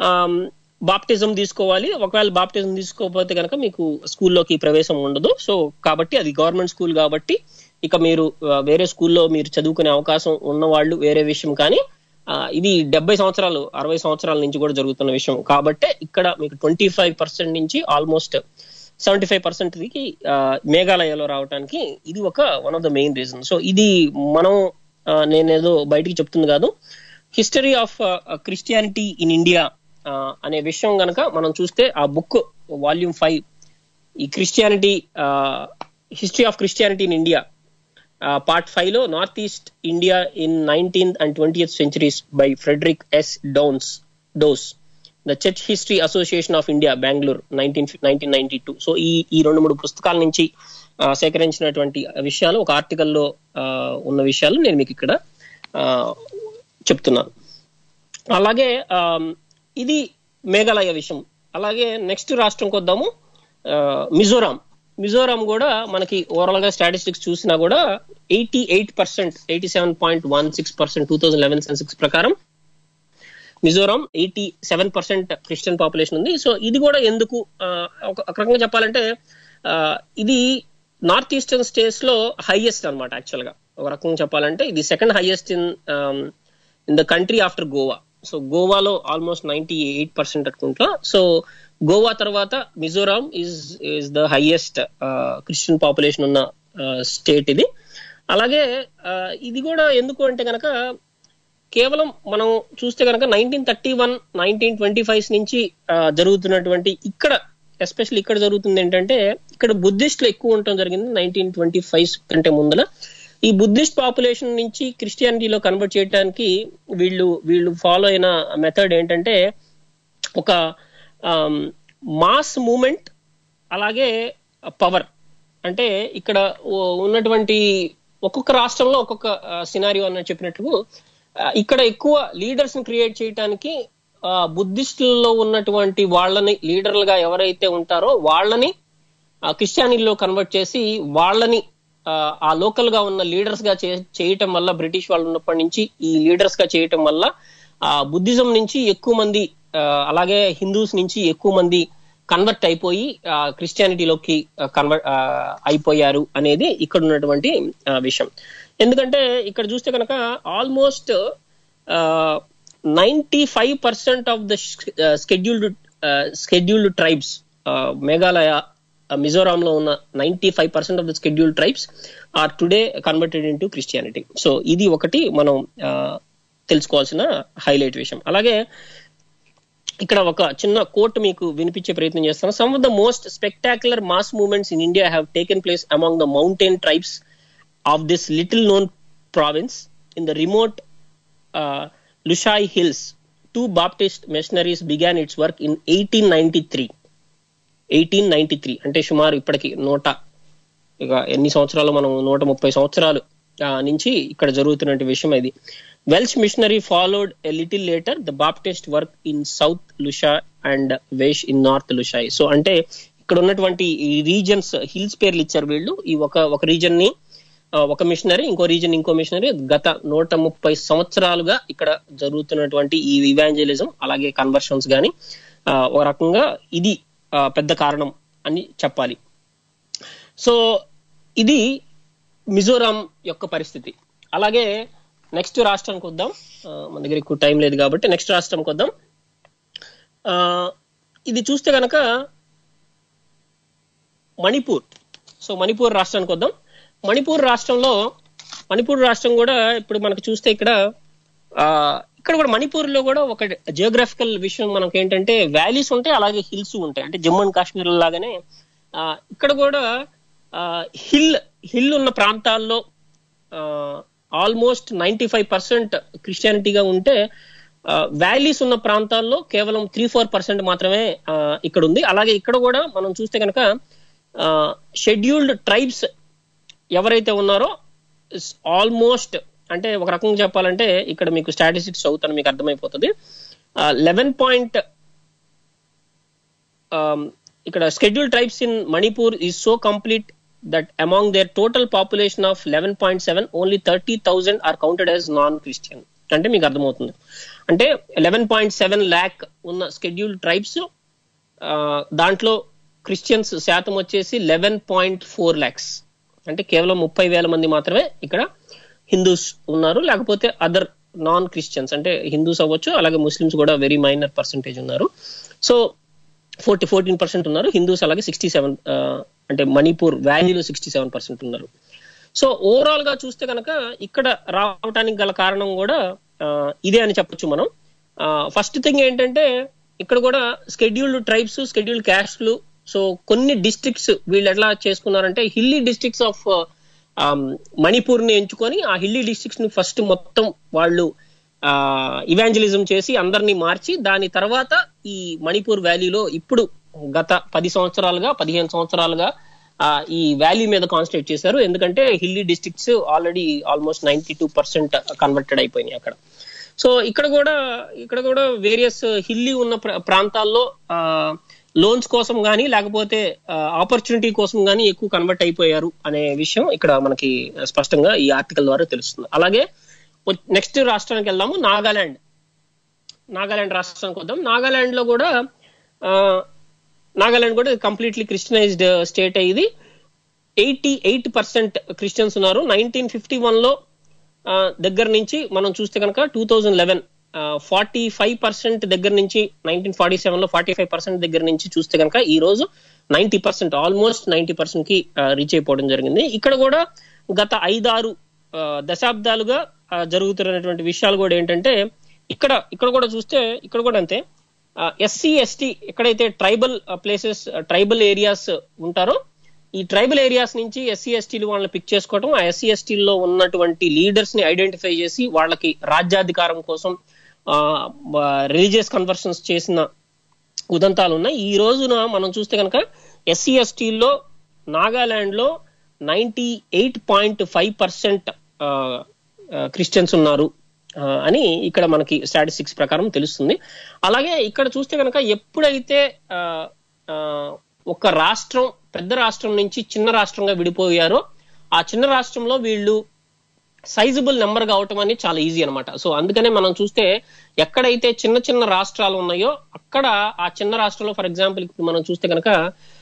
బాప్టిజం తీసుకోవాలి ఒకవేళ బాప్టిజం తీసుకోకపోతే కనుక మీకు స్కూల్లోకి ప్రవేశం ఉండదు సో కాబట్టి అది గవర్నమెంట్ స్కూల్ కాబట్టి ఇక మీరు ఆ, వేరే స్కూల్లో మీరు చదువుకునే అవకాశం ఉన్న వాళ్ళు వేరే విషయం కానీ ఆ, ఇది డెబ్బై సంవత్సరాలు అరవై సంవత్సరాల నుంచి కూడా జరుగుతున్న విషయం కాబట్టే ఇక్కడ మీకు ట్వంటీ ఫైవ్ పర్సెంట్ నుంచి ఆల్మోస్ట్ సెవెంటీ ఫైవ్ పర్సెంట్ కి ఆ, మేఘాలయలో రావడానికి ఇది ఒక one of the main reason so ఇది మనం ఆ, నేనేదో బయటికి చెప్తుంది కాదు history of Christianity in India అనే విషయం గనక మనం చూస్తే ఆ బుక్ వాల్యూమ్ ఫైవ్ ఈ Christianity history of Christianity in India part five లో north east India in nineteenth and twentieth centuries by Frederick S Downs డోస్ the church history association of India Bengaluru nineteen nineteen ninety two so ఈ ఈ రెండు మూడు పుస్తకాల నుంచి ఆ, సేకరించినటువంటి విషయాలు ఒక ఆర్టికల్లో ఉన్న విషయాలు నేను మీకు ఇక్కడ ఆ, చెప్తున్నాను అలాగే ఆమ్, ఇది మేఘాలయ విషయం అలాగే నెక్స్ట్ రాష్ట్రంకి వద్దాము ఆ, మిజోరాం మిజోరాం కూడా మనకి ఓవరాల్ గా స్టాటిస్టిక్స్ చూసినా కూడా eighty eight percent eighty seven point one six percent two thousand eleven census ప్రకారం Mizoram eighty seven percent Christian population ఉంది సో ఇది కూడా ఎందుకు ఆ, ఒక ఒక రకంగా చెప్పాలంటే ఆ, ఇది నార్త్ ఈస్టర్న్ స్టేట్స్ లో హైయెస్ట్ అనమాట యాక్చువల్ గా ఒక రకంగా చెప్పాలంటే ఇది second highest in in the country after Goa so గోవాలో ఆల్మోస్ట్ నైన్టీ ఎయిట్ పర్సెంట్ అనుకుంటా సో గోవా తర్వాత Mizoram is is the highest Christian population ఉన్న స్టేట్ ఇది అలాగే ఆ, ఇది కూడా ఎందుకు అంటే కనుక కేవలం మనం చూస్తే కనుక nineteen thirty one nineteen twenty five నుంచి ఆ, జరుగుతున్నటువంటి ఇక్కడ ఎస్పెషల్లీ ఇక్కడ జరుగుతుంది ఏంటంటే ఇక్కడ బుద్ధిస్టులు ఎక్కువ ఉండటం జరిగింది నైన్టీన్ ట్వంటీ ఫైవ్ కంటే ముందల ఈ బుద్ధిస్ట్ పాపులేషన్ నుంచి క్రిస్టియానిటీలో కన్వర్ట్ చేయడానికి వీళ్ళు వీళ్ళు ఫాలో అయిన మెథడ్ ఏంటంటే ఒక మాస్ మూమెంట్ అలాగే పవర్ అంటే ఇక్కడ ఓ- ఉన్నటువంటి ఒక్కొక్క రాష్ట్రంలో ఒక్కొక్క సినారియో అని చెప్పినట్లు ఆ, ఇక్కడ ఎక్కువ లీడర్స్ ని క్రియేట్ చేయడానికి ఆ, బుద్ధిస్టులలో ఉన్నటువంటి వాళ్ళని లీడర్లుగా ఎవరైతే ఉంటారో వాళ్ళని ఆ, క్రిస్టియానిటీలో కన్వర్ట్ చేసి వాళ్ళని ఆ, ఆ లోకల్ గా ఉన్న లీడర్స్ గా చే- చేయటం వల్ల బ్రిటిష్ వాళ్ళు ఉన్నప్పటి నుంచి ఈ లీడర్స్ గా చేయటం వల్ల ఆ బుద్ధిజం నుంచి ఎక్కువ మంది ఆ, అలాగే హిందూస్ నుంచి ఎక్కువ మంది కన్వర్ట్ అయిపోయి ఆ, క్రిస్టియానిటీలోకి కన్వర్ట్ అయిపోయారు అనేది ఇక్కడ ఉన్నటువంటి ఆ, విషయం ఎందుకంటే ఇక్కడ చూస్తే కనుక almost ninety five percent of the scheduled scheduled tribes Meghalaya Mizoram లో ఉన్న ninety five percent of the scheduled tribes are today converted into Christianity so ఇది ఒకటి మనం ఆ, తెలుసుకోవాల్సిన హైలైట్ విషయం అలాగే ఇక్కడ ఒక చిన్న కోట్ మీకు వినిపించే ప్రయత్నం చేస్తాను some of the most spectacular mass movements in India have taken place among the mountain tribes of this little known province in the remote Lushai hills two Baptist missionaries began its work in eighteen ninety three eighteen ninety three అంటే సుమారు ఇప్పటికి నూట ఇక ఎన్ని సంవత్సరాలు మనం నూట ముప్పై సంవత్సరాలు ఆ, నుంచి ఇక్కడ జరుగుతున్న విషయం ఇది Welsh missionary followed a little later the Baptist work in south Lushai and Welsh in north Lushai so అంటే ఇక్కడ ఉన్నటువంటి ఈ రీజన్స్ హిల్స్ పేర్లు ఇచ్చారు వీళ్ళు ఈ ఒక ఒక రీజన్ ని ఆ, ఒక మిషనరీ ఇంకో రీజన్ ఇంకో మిషనరీ గత నూట ముప్పై సంవత్సరాలుగా ఇక్కడ జరుగుతున్నటువంటి ఈ ఇవాంజలిజం అలాగే కన్వర్షన్స్ గాని ఆ, ఒక రకంగా ఇది ఆ, పెద్ద కారణం అని చెప్పాలి సో ఇది మిజోరాం యొక్క పరిస్థితి అలాగే నెక్స్ట్ రాష్ట్రానికి వద్దాం ఆ, మన దగ్గర ఎక్కువ టైం లేదు కాబట్టి నెక్స్ట్ రాష్ట్రంకి వద్దాం ఆ, ఇది చూస్తే గనక మణిపూర్ సో మణిపూర్ రాష్ట్రానికి వద్దాం మణిపూర్ రాష్ట్రంలో మణిపూర్ రాష్ట్రం కూడా ఇప్పుడు మనకు చూస్తే ఇక్కడ ఆ, ఇక్కడ కూడా మణిపూర్ లో కూడా ఒక జియోగ్రఫికల్ విషయం మనకి ఏంటంటే వ్యాలీస్ ఉంటాయి అలాగే హిల్స్ ఉంటాయి అంటే జమ్మూ అండ్ కాశ్మీర్ లాగానే ఆ, ఇక్కడ కూడా హిల్ హిల్ ఉన్న ప్రాంతాల్లో ఆల్మోస్ట్ నైన్టీ ఫైవ్ పర్సెంట్ క్రిస్టియానిటీగా ఉంటే వ్యాలీస్ ఉన్న ప్రాంతాల్లో కేవలం త్రీ ఫోర్ పర్సెంట్ మాత్రమే ఆ, ఇక్కడ ఉంది అలాగే ఇక్కడ కూడా మనం చూస్తే కనుక షెడ్యూల్డ్ ట్రైబ్స్ ఎవరైతే ఉన్నారో ఆల్మోస్ట్ అంటే ఒక రకంగా చెప్పాలంటే ఇక్కడ మీకు స్టాటిస్టిక్స్ చదువుతాను మీకు అర్థమైపోతుంది లెవెన్ పాయింట్ ఇక్కడ schedule tribes in Manipur is so complete that among their total population of eleven point seven only thirty thousand are counted as non Christian అంటే మీకు అర్థమవుతుంది అంటే లెవెన్ పాయింట్ సెవెన్ ల్యాక్ ఉన్న షెడ్యూల్ ట్రైబ్స్ దాంట్లో క్రిస్టియన్స్ శాతం వచ్చేసి eleven point four lakhs అంటే కేవలం ముప్పై వేల మంది మాత్రమే ఇక్కడ హిందూస్ ఉన్నారు లేకపోతే అదర్ నాన్ క్రిస్టియన్స్ అంటే హిందూస్ అవ్వచ్చు అలాగే ముస్లిమ్స్ కూడా వెరీ మైనర్ పర్సంటేజ్ ఉన్నారు సో ఫోర్టీ ఫోర్టీన్ పర్సెంట్ ఉన్నారు హిందూస్ అలాగే సిక్స్టీ సెవెన్ అంటే మణిపూర్ వ్యాలీలో సిక్స్టీ సెవెన్ పర్సెంట్ ఉన్నారు సో ఓవరాల్ గా చూస్తే కనుక ఇక్కడ రావడానికి గల కారణం కూడా ఆ, ఇదే అని చెప్పొచ్చు మనం ఫస్ట్ థింగ్ ఏంటంటే ఇక్కడ కూడా స్కెడ్యూల్డ్ ట్రైబ్స్ స్కెడ్యూల్డ్ క్యాస్ట్లు సో కొన్ని డిస్ట్రిక్ట్స్ వీళ్ళు ఎట్లా చేసుకున్నారంటే హిల్లీ డిస్ట్రిక్ట్స్ ఆఫ్ మణిపూర్ ని ఎంచుకొని ఆ హిల్లీ డిస్ట్రిక్ట్స్ ని ఫస్ట్ మొత్తం వాళ్ళు ఇవాంజలిజం చేసి అందరినీ మార్చి దాని తర్వాత ఈ మణిపూర్ వ్యాలీలో ఇప్పుడు గత పది సంవత్సరాలుగా పదిహేను సంవత్సరాలుగా ఆ, ఈ వ్యాలీ మీద కాన్సన్ట్రేట్ చేశారు ఎందుకంటే hilly districts already almost ninety two percent converted అయిపోయినాయి అక్కడ సో ఇక్కడ కూడా ఇక్కడ కూడా వేరియస్ హిల్లీ ఉన్న ప్ర- ప్రాంతాల్లో లోన్స్ కోసం కానీ లేకపోతే ఆపర్చునిటీ కోసం కానీ ఎక్కువ కన్వర్ట్ అయిపోయారు అనే విషయం ఇక్కడ మనకి స్పష్టంగా ఈ ఆర్టికల్ ద్వారా తెలుస్తుంది అలాగే నెక్స్ట్ రాష్ట్రానికి వెళ్దాము నాగాలాండ్ నాగాలాండ్ రాష్ట్రానికి వద్దాం నాగాలాండ్ లో కూడా ఆ, నాగాలాండ్ కూడా కంప్లీట్లీ క్రిస్టియనైజ్డ్ స్టేట్ ఇది ఎయిటీ ఎయిట్ పర్సెంట్ క్రిస్టియన్స్ ఉన్నారు నైన్టీన్ ఫిఫ్టీ వన్ లో ఆ, దగ్గర నుంచి మనం చూస్తే కనుక two thousand eleven forty five percent దగ్గర నుంచి నైన్టీన్ ఫార్టీ సెవెన్ లో ఫార్టీ ఫైవ్ పర్సెంట్ దగ్గర నుంచి చూస్తే కనుక ఈ రోజు ninety percent almost ninety percent కి రీచ్ అయిపోవడం జరిగింది ఇక్కడ కూడా గత ఐదారు ఆ, దశాబ్దాలుగా ఆ, జరుగుతున్నటువంటి విషయాలు కూడా ఏంటంటే ఇక్కడ ఇక్కడ కూడా చూస్తే ఇక్కడ కూడా అంతే ఎస్సీ ఎస్టీ ఎక్కడైతే ట్రైబల్ ప్లేసెస్ ట్రైబల్ ఏరియాస్ ఉంటారో ఈ ట్రైబల్ ఏరియాస్ నుంచి ఎస్సీ ఎస్టీలు వాళ్ళని పిక్ చేసుకోవడం ఆ ఎస్సీ ఎస్టీల్లో ఉన్నటువంటి లీడర్స్ ని ఐడెంటిఫై చేసి వాళ్ళకి రాజ్యాధికారం కోసం రిలీజియస్ కన్వర్షన్స్ చేసిన ఉదంతాలు ఉన్నాయి ఈ రోజున మనం చూస్తే కనుక ఎస్సీ ఎస్టీల్లో నాగాలాండ్ లో ninety eight point five percent Christians ఉన్నారు ఆ, అని ఇక్కడ మనకి స్టాటిస్టిక్స్ ప్రకారం తెలుస్తుంది అలాగే ఇక్కడ చూస్తే కనుక ఎప్పుడైతే ఆ, ఆ, ఒక రాష్ట్రం పెద్ద రాష్ట్రం నుంచి చిన్న రాష్ట్రంగా విడిపోయారో ఆ చిన్న రాష్ట్రంలో వీళ్ళు సైజబుల్ నెంబర్ కావటం అనేది చాలా ఈజీ అన్నమాట సో అందుకనే మనం చూస్తే ఎక్కడైతే చిన్న చిన్న రాష్ట్రాలు ఉన్నాయో అక్కడ ఆ చిన్న రాష్ట్రంలో ఫర్ ఎగ్జాంపుల్ ఇప్పుడు మనం చూస్తే కనుక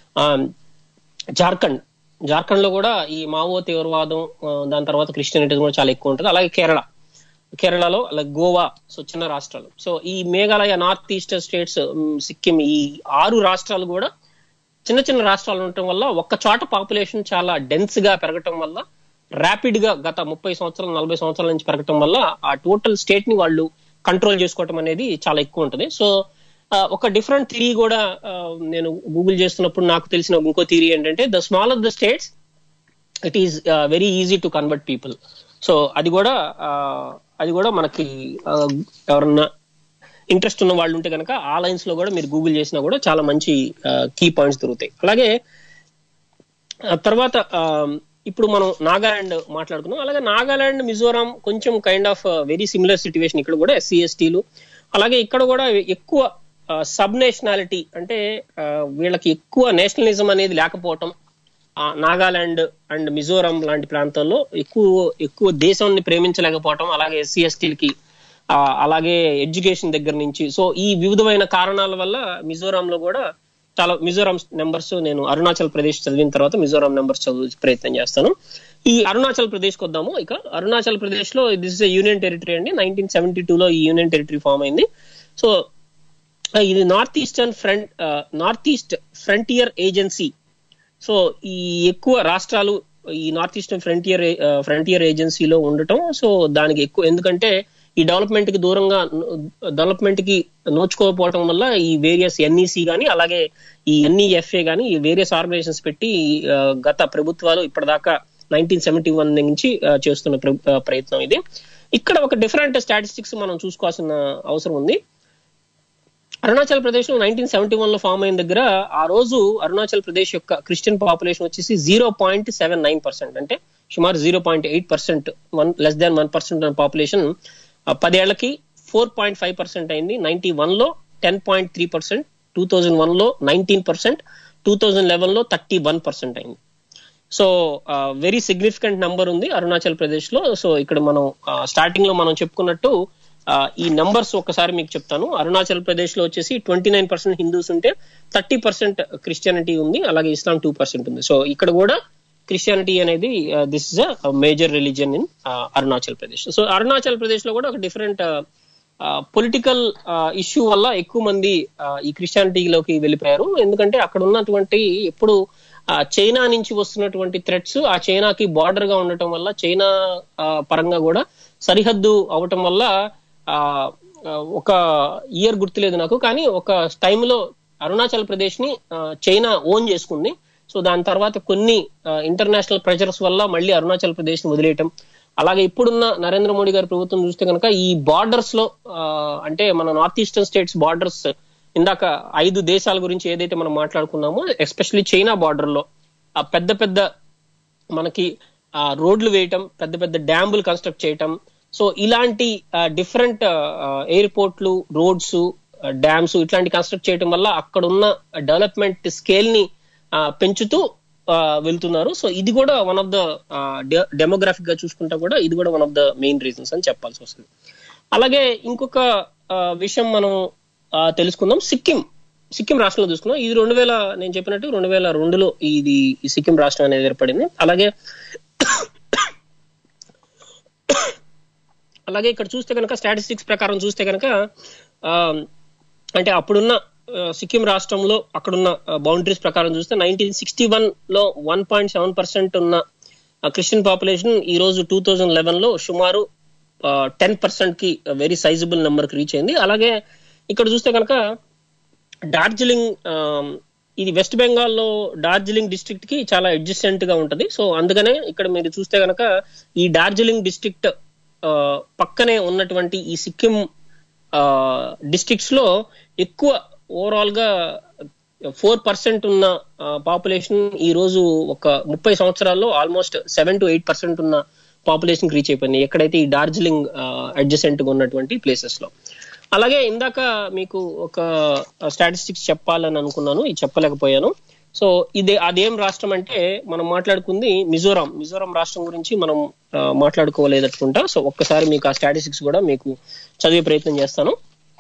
జార్ఖండ్ జార్ఖండ్ లో కూడా ఈ మావో తీవ్రవాదం ఆ, దాని తర్వాత క్రిస్టియనిటీ కూడా చాలా ఎక్కువ ఉంటుంది అలాగే కేరళ కేరళలో అలాగే గోవా సో చిన్న రాష్ట్రాలు సో ఈ Meghalaya north east states um, Sikkim ఈ ఆరు రాష్ట్రాలు కూడా చిన్న చిన్న రాష్ట్రాలు ఉండటం వల్ల ఒక్క చోట పాపులేషన్ చాలా డెన్స్ గా పెరగటం వల్ల ర్యాపిడ్ గా గత ముప్పై సంవత్సరాలు నలభై సంవత్సరాల నుంచి పెరగటం వల్ల ఆ టోటల్ స్టేట్ ని వాళ్ళు కంట్రోల్ చేసుకోవటం అనేది చాలా ఎక్కువ ఉంటుంది సో ఆ, ఒక డిఫరెంట్ థిరీ కూడా ఆ, నేను గూగుల్ చేస్తున్నప్పుడు నాకు తెలిసిన ఇంకో థిరీ ఏంటంటే the smaller the states it is very easy to convert people so అది కూడా ఆ, అది కూడా మనకి ఆ, ఎవరన్నా ఇంట్రెస్ట్ ఉన్న వాళ్ళు ఉంటే కనుక ఆ లైన్స్ లో కూడా మీరు గూగుల్ చేసినా కూడా చాలా మంచి కీ పాయింట్స్ దొరుకుతాయి అలాగే ఆ తర్వాత ఆ, ఇప్పుడు మనం నాగాలాండ్ మాట్లాడుకున్నాం అలాగే నాగాలాండ్ మిజోరాం కొంచెం kind of very similar situation ఇక్కడ కూడా ఎస్సీ ఎస్టీలు అలాగే ఇక్కడ కూడా ఎక్కువ సబ్ నేషనాలిటీ అంటే ఆ, వీళ్ళకి ఎక్కువ నేషనలిజం అనేది లేకపోవటం ఆ, నాగాలాండ్ అండ్ మిజోరాం లాంటి ప్రాంతాల్లో ఎక్కువ ఎక్కువ దేశాన్ని ప్రేమించలేకపోవటం అలాగే ఎస్సీ ఎస్టీలకి అలాగే ఎడ్యుకేషన్ దగ్గర నుంచి సో ఈ వివిధమైన కారణాల వల్ల మిజోరాంలో కూడా చాలా మిజోరాం నెంబర్స్ నేను అరుణాచల్ ప్రదేశ్ చదివిన తర్వాత మిజోరాం నెంబర్స్ చదువు ప్రయత్నం చేస్తాను ఈ అరుణాచల్ ప్రదేశ్కి వద్దాము ఇక అరుణాచల్ ప్రదేశ్ లో దిస్ ఇస్ యూనియన్ టెరిటరీ అండి నైన్టీన్ సెవెంటీ లో ఈ యూనియన్ టెరిటరీ ఫామ్ అయింది సో ఇది north eastern front north east frontier agency so ఈ ఎక్కువ రాష్ట్రాలు ఈ నార్త్ ఈస్టర్న్ ఫ్రంటియర్ ఫ్రంటియర్ ఏజెన్సీలో ఉండటం సో దానికి ఎక్కువ ఎందుకంటే ఈ డెవలప్మెంట్ కి దూరంగా డెవలప్మెంట్ కి నోచుకోకపోవడం వల్ల ఈ వేరియస్ ఎన్ఈసి గానీ అలాగే ఈ ఎన్ఈఎఫ్ఏ గానీ ఈ వేరియస్ ఆర్గనైజేషన్స్ పెట్టి ఆ, గత ప్రభుత్వాలు ఇప్పటిదాకా నైన్టీన్ సెవెంటీ వన్ నుంచి ఆ, చేస్తున్న ప్ర- ఆ, ప్రయత్నం ఇది ఇక్కడ ఒక డిఫరెంట్ స్టాటిస్టిక్స్ మనం చూసుకోవాల్సిన అవసరం ఉంది అరుణాచల్ ప్రదేశ్ లో నైన్టీన్ సెవెంటీ వన్ లో ఫామ్ అయిన దగ్గర ఆ రోజు అరుణాచల్ ప్రదేశ్ యొక్క క్రిస్టియన్ పాపులేషన్ వచ్చేసి zero point seven nine percent అంటే సుమారు zero point eight percent one less than one percent population పదేళ్లకి ఫోర్ పాయింట్ ఫైవ్ పర్సెంట్ అయింది నైన్టీ వన్ లో ten point three percent two thousand one లో nineteen percent two thousand eleven లో thirty one percent అయింది so very significant number ఉంది అరుణాచల్ ప్రదేశ్ లో so ఇక్కడ మనం స్టార్టింగ్ లో మనం చెప్పుకున్నట్టు ఆ, ఈ నంబర్స్ ఒకసారి మీకు చెప్తాను అరుణాచల్ ప్రదేశ్ లో వచ్చేసి ట్వంటీ నైన్ పర్సెంట్ హిందూస్ ఉంటే థర్టీ పర్సెంట్ క్రిస్టియానిటీ ఉంది అలాగే ఇస్లాం టూ పర్సెంట్ ఉంది సో ఇక్కడ కూడా క్రిస్టియానిటీ అనేది this is a major religion in Arunachal Pradesh so Arunachal Pradesh లో కూడా ఒక డిఫరెంట్ పొలిటికల్ ఇష్యూ వల్ల ఎక్కువ మంది ఆ, ఈ క్రిస్టియానిటీలోకి వెళ్ళిపోయారు ఎందుకంటే అక్కడ ఉన్నటువంటి ఎప్పుడు ఆ, చైనా నుంచి వస్తున్నటువంటి థ్రెట్స్ ఆ చైనాకి బార్డర్ గా ఉండటం వల్ల చైనా ఆ, పరంగా కూడా సరిహద్దు అవటం వల్ల ఆ, ఆ, ఒక ఇయర్ గుర్తులేదు నాకు కానీ ఒక టైంలో అరుణాచల్ ప్రదేశ్ ని ఆ, చైనా ఓన్ చేసుకుంది సో దాని తర్వాత కొన్ని ఇంటర్నేషనల్ ప్రెజర్స్ వల్ల మళ్ళీ అరుణాచల్ ప్రదేశ్ ని వదిలేయటం అలాగే ఇప్పుడున్న నరేంద్ర మోడీ గారి ప్రభుత్వం చూస్తే కనుక ఈ బార్డర్స్ లో ఆ, అంటే మన నార్త్ ఈస్టర్న్ స్టేట్స్ బార్డర్స్ ఇందాక ఐదు దేశాల గురించి ఏదైతే మనం మాట్లాడుకున్నామో ఎస్పెషల్లీ చైనా బార్డర్ లో ఆ పెద్ద పెద్ద మనకి ఆ రోడ్లు వేయటం పెద్ద పెద్ద డ్యాములు కన్స్ట్రక్ట్ చేయటం సో ఇలాంటి డిఫరెంట్ ఎయిర్పోర్ట్లు రోడ్స్ డ్యామ్స్ ఇట్లాంటి కన్స్ట్రక్ట్ చేయటం వల్ల అక్కడ ఉన్న డెవలప్మెంట్ స్కేల్ ని ఆ, పెంచుతూ ఆ, వెళ్తున్నారు సో ఇది కూడా వన్ ఆఫ్ ద డెమోగ్రాఫిక్ గా చూసుకుంటా కూడా ఇది కూడా one of the main reasons అని చెప్పాల్సి వస్తుంది అలాగే ఇంకొక ఆ, విషయం మనం ఆ, తెలుసుకుందాం సిక్కిం సిక్కిం రాష్ట్రంలో చూసుకున్నాం ఇది రెండు వేల నేను చెప్పినట్టు రెండు వేల రెండులో ఇది ఈ సిక్కిం రాష్ట్రం అనేది ఏర్పడింది అలాగే అలాగే ఇక్కడ చూస్తే కనుక స్టాటిస్టిక్స్ ప్రకారం చూస్తే కనుక ఆ, అంటే అప్పుడున్న ఆ, సిక్కిం రాష్ట్రంలో అక్కడున్న బౌండరీస్ ప్రకారం చూస్తే నైన్టీన్ సిక్స్టీ వన్ లో వన్ పాయింట్ సెవెన్ పర్సెంట్ ఉన్న క్రిస్టియన్ పాపులేషన్ ఈ రోజు టూ థౌజండ్ లెవెన్ లో సుమారు టెన్ పర్సెంట్ కి వెరీ సైజబుల్ నెంబర్ కి రీచ్ అయింది అలాగే ఇక్కడ చూస్తే కనుక డార్జిలింగ్ ఆ, ఇది వెస్ట్ బెంగాల్లో డార్జిలింగ్ డిస్ట్రిక్ట్ కి చాలా అడ్జస్టెంట్ గా ఉంటది సో అందుకనే ఇక్కడ మీరు చూస్తే కనుక ఈ డార్జిలింగ్ డిస్ట్రిక్ట్ పక్కనే ఉన్నటువంటి ఈ సిక్కిం డిస్ట్రిక్ట్స్ లో ఎక్కువ ఓవరాల్ గా ఫోర్ పర్సెంట్ ఉన్న పాపులేషన్ ఈ రోజు ఒక ముప్పై సంవత్సరాల్లో almost seven to eight percent ఉన్న పాపులేషన్ రీచ్ అయిపోయింది ఎక్కడైతే ఈ డార్జిలింగ్ అడ్జసెంట్ గా ఉన్నటువంటి ప్లేసెస్ లో అలాగే ఇందాక మీకు ఒక స్టాటిస్టిక్స్ చెప్పాలని అనుకున్నాను ఇది చెప్పలేకపోయాను సో ఇది అదేం రాష్ట్రం అంటే మనం మాట్లాడుకుంది మిజోరాం మిజోరాం రాష్ట్రం గురించి మనం ఆ, మాట్లాడుకోలేదనుకుంటా సో ఒక్కసారి మీకు ఆ స్టాటిస్టిక్స్ కూడా మీకు చదివే ప్రయత్నం చేస్తాను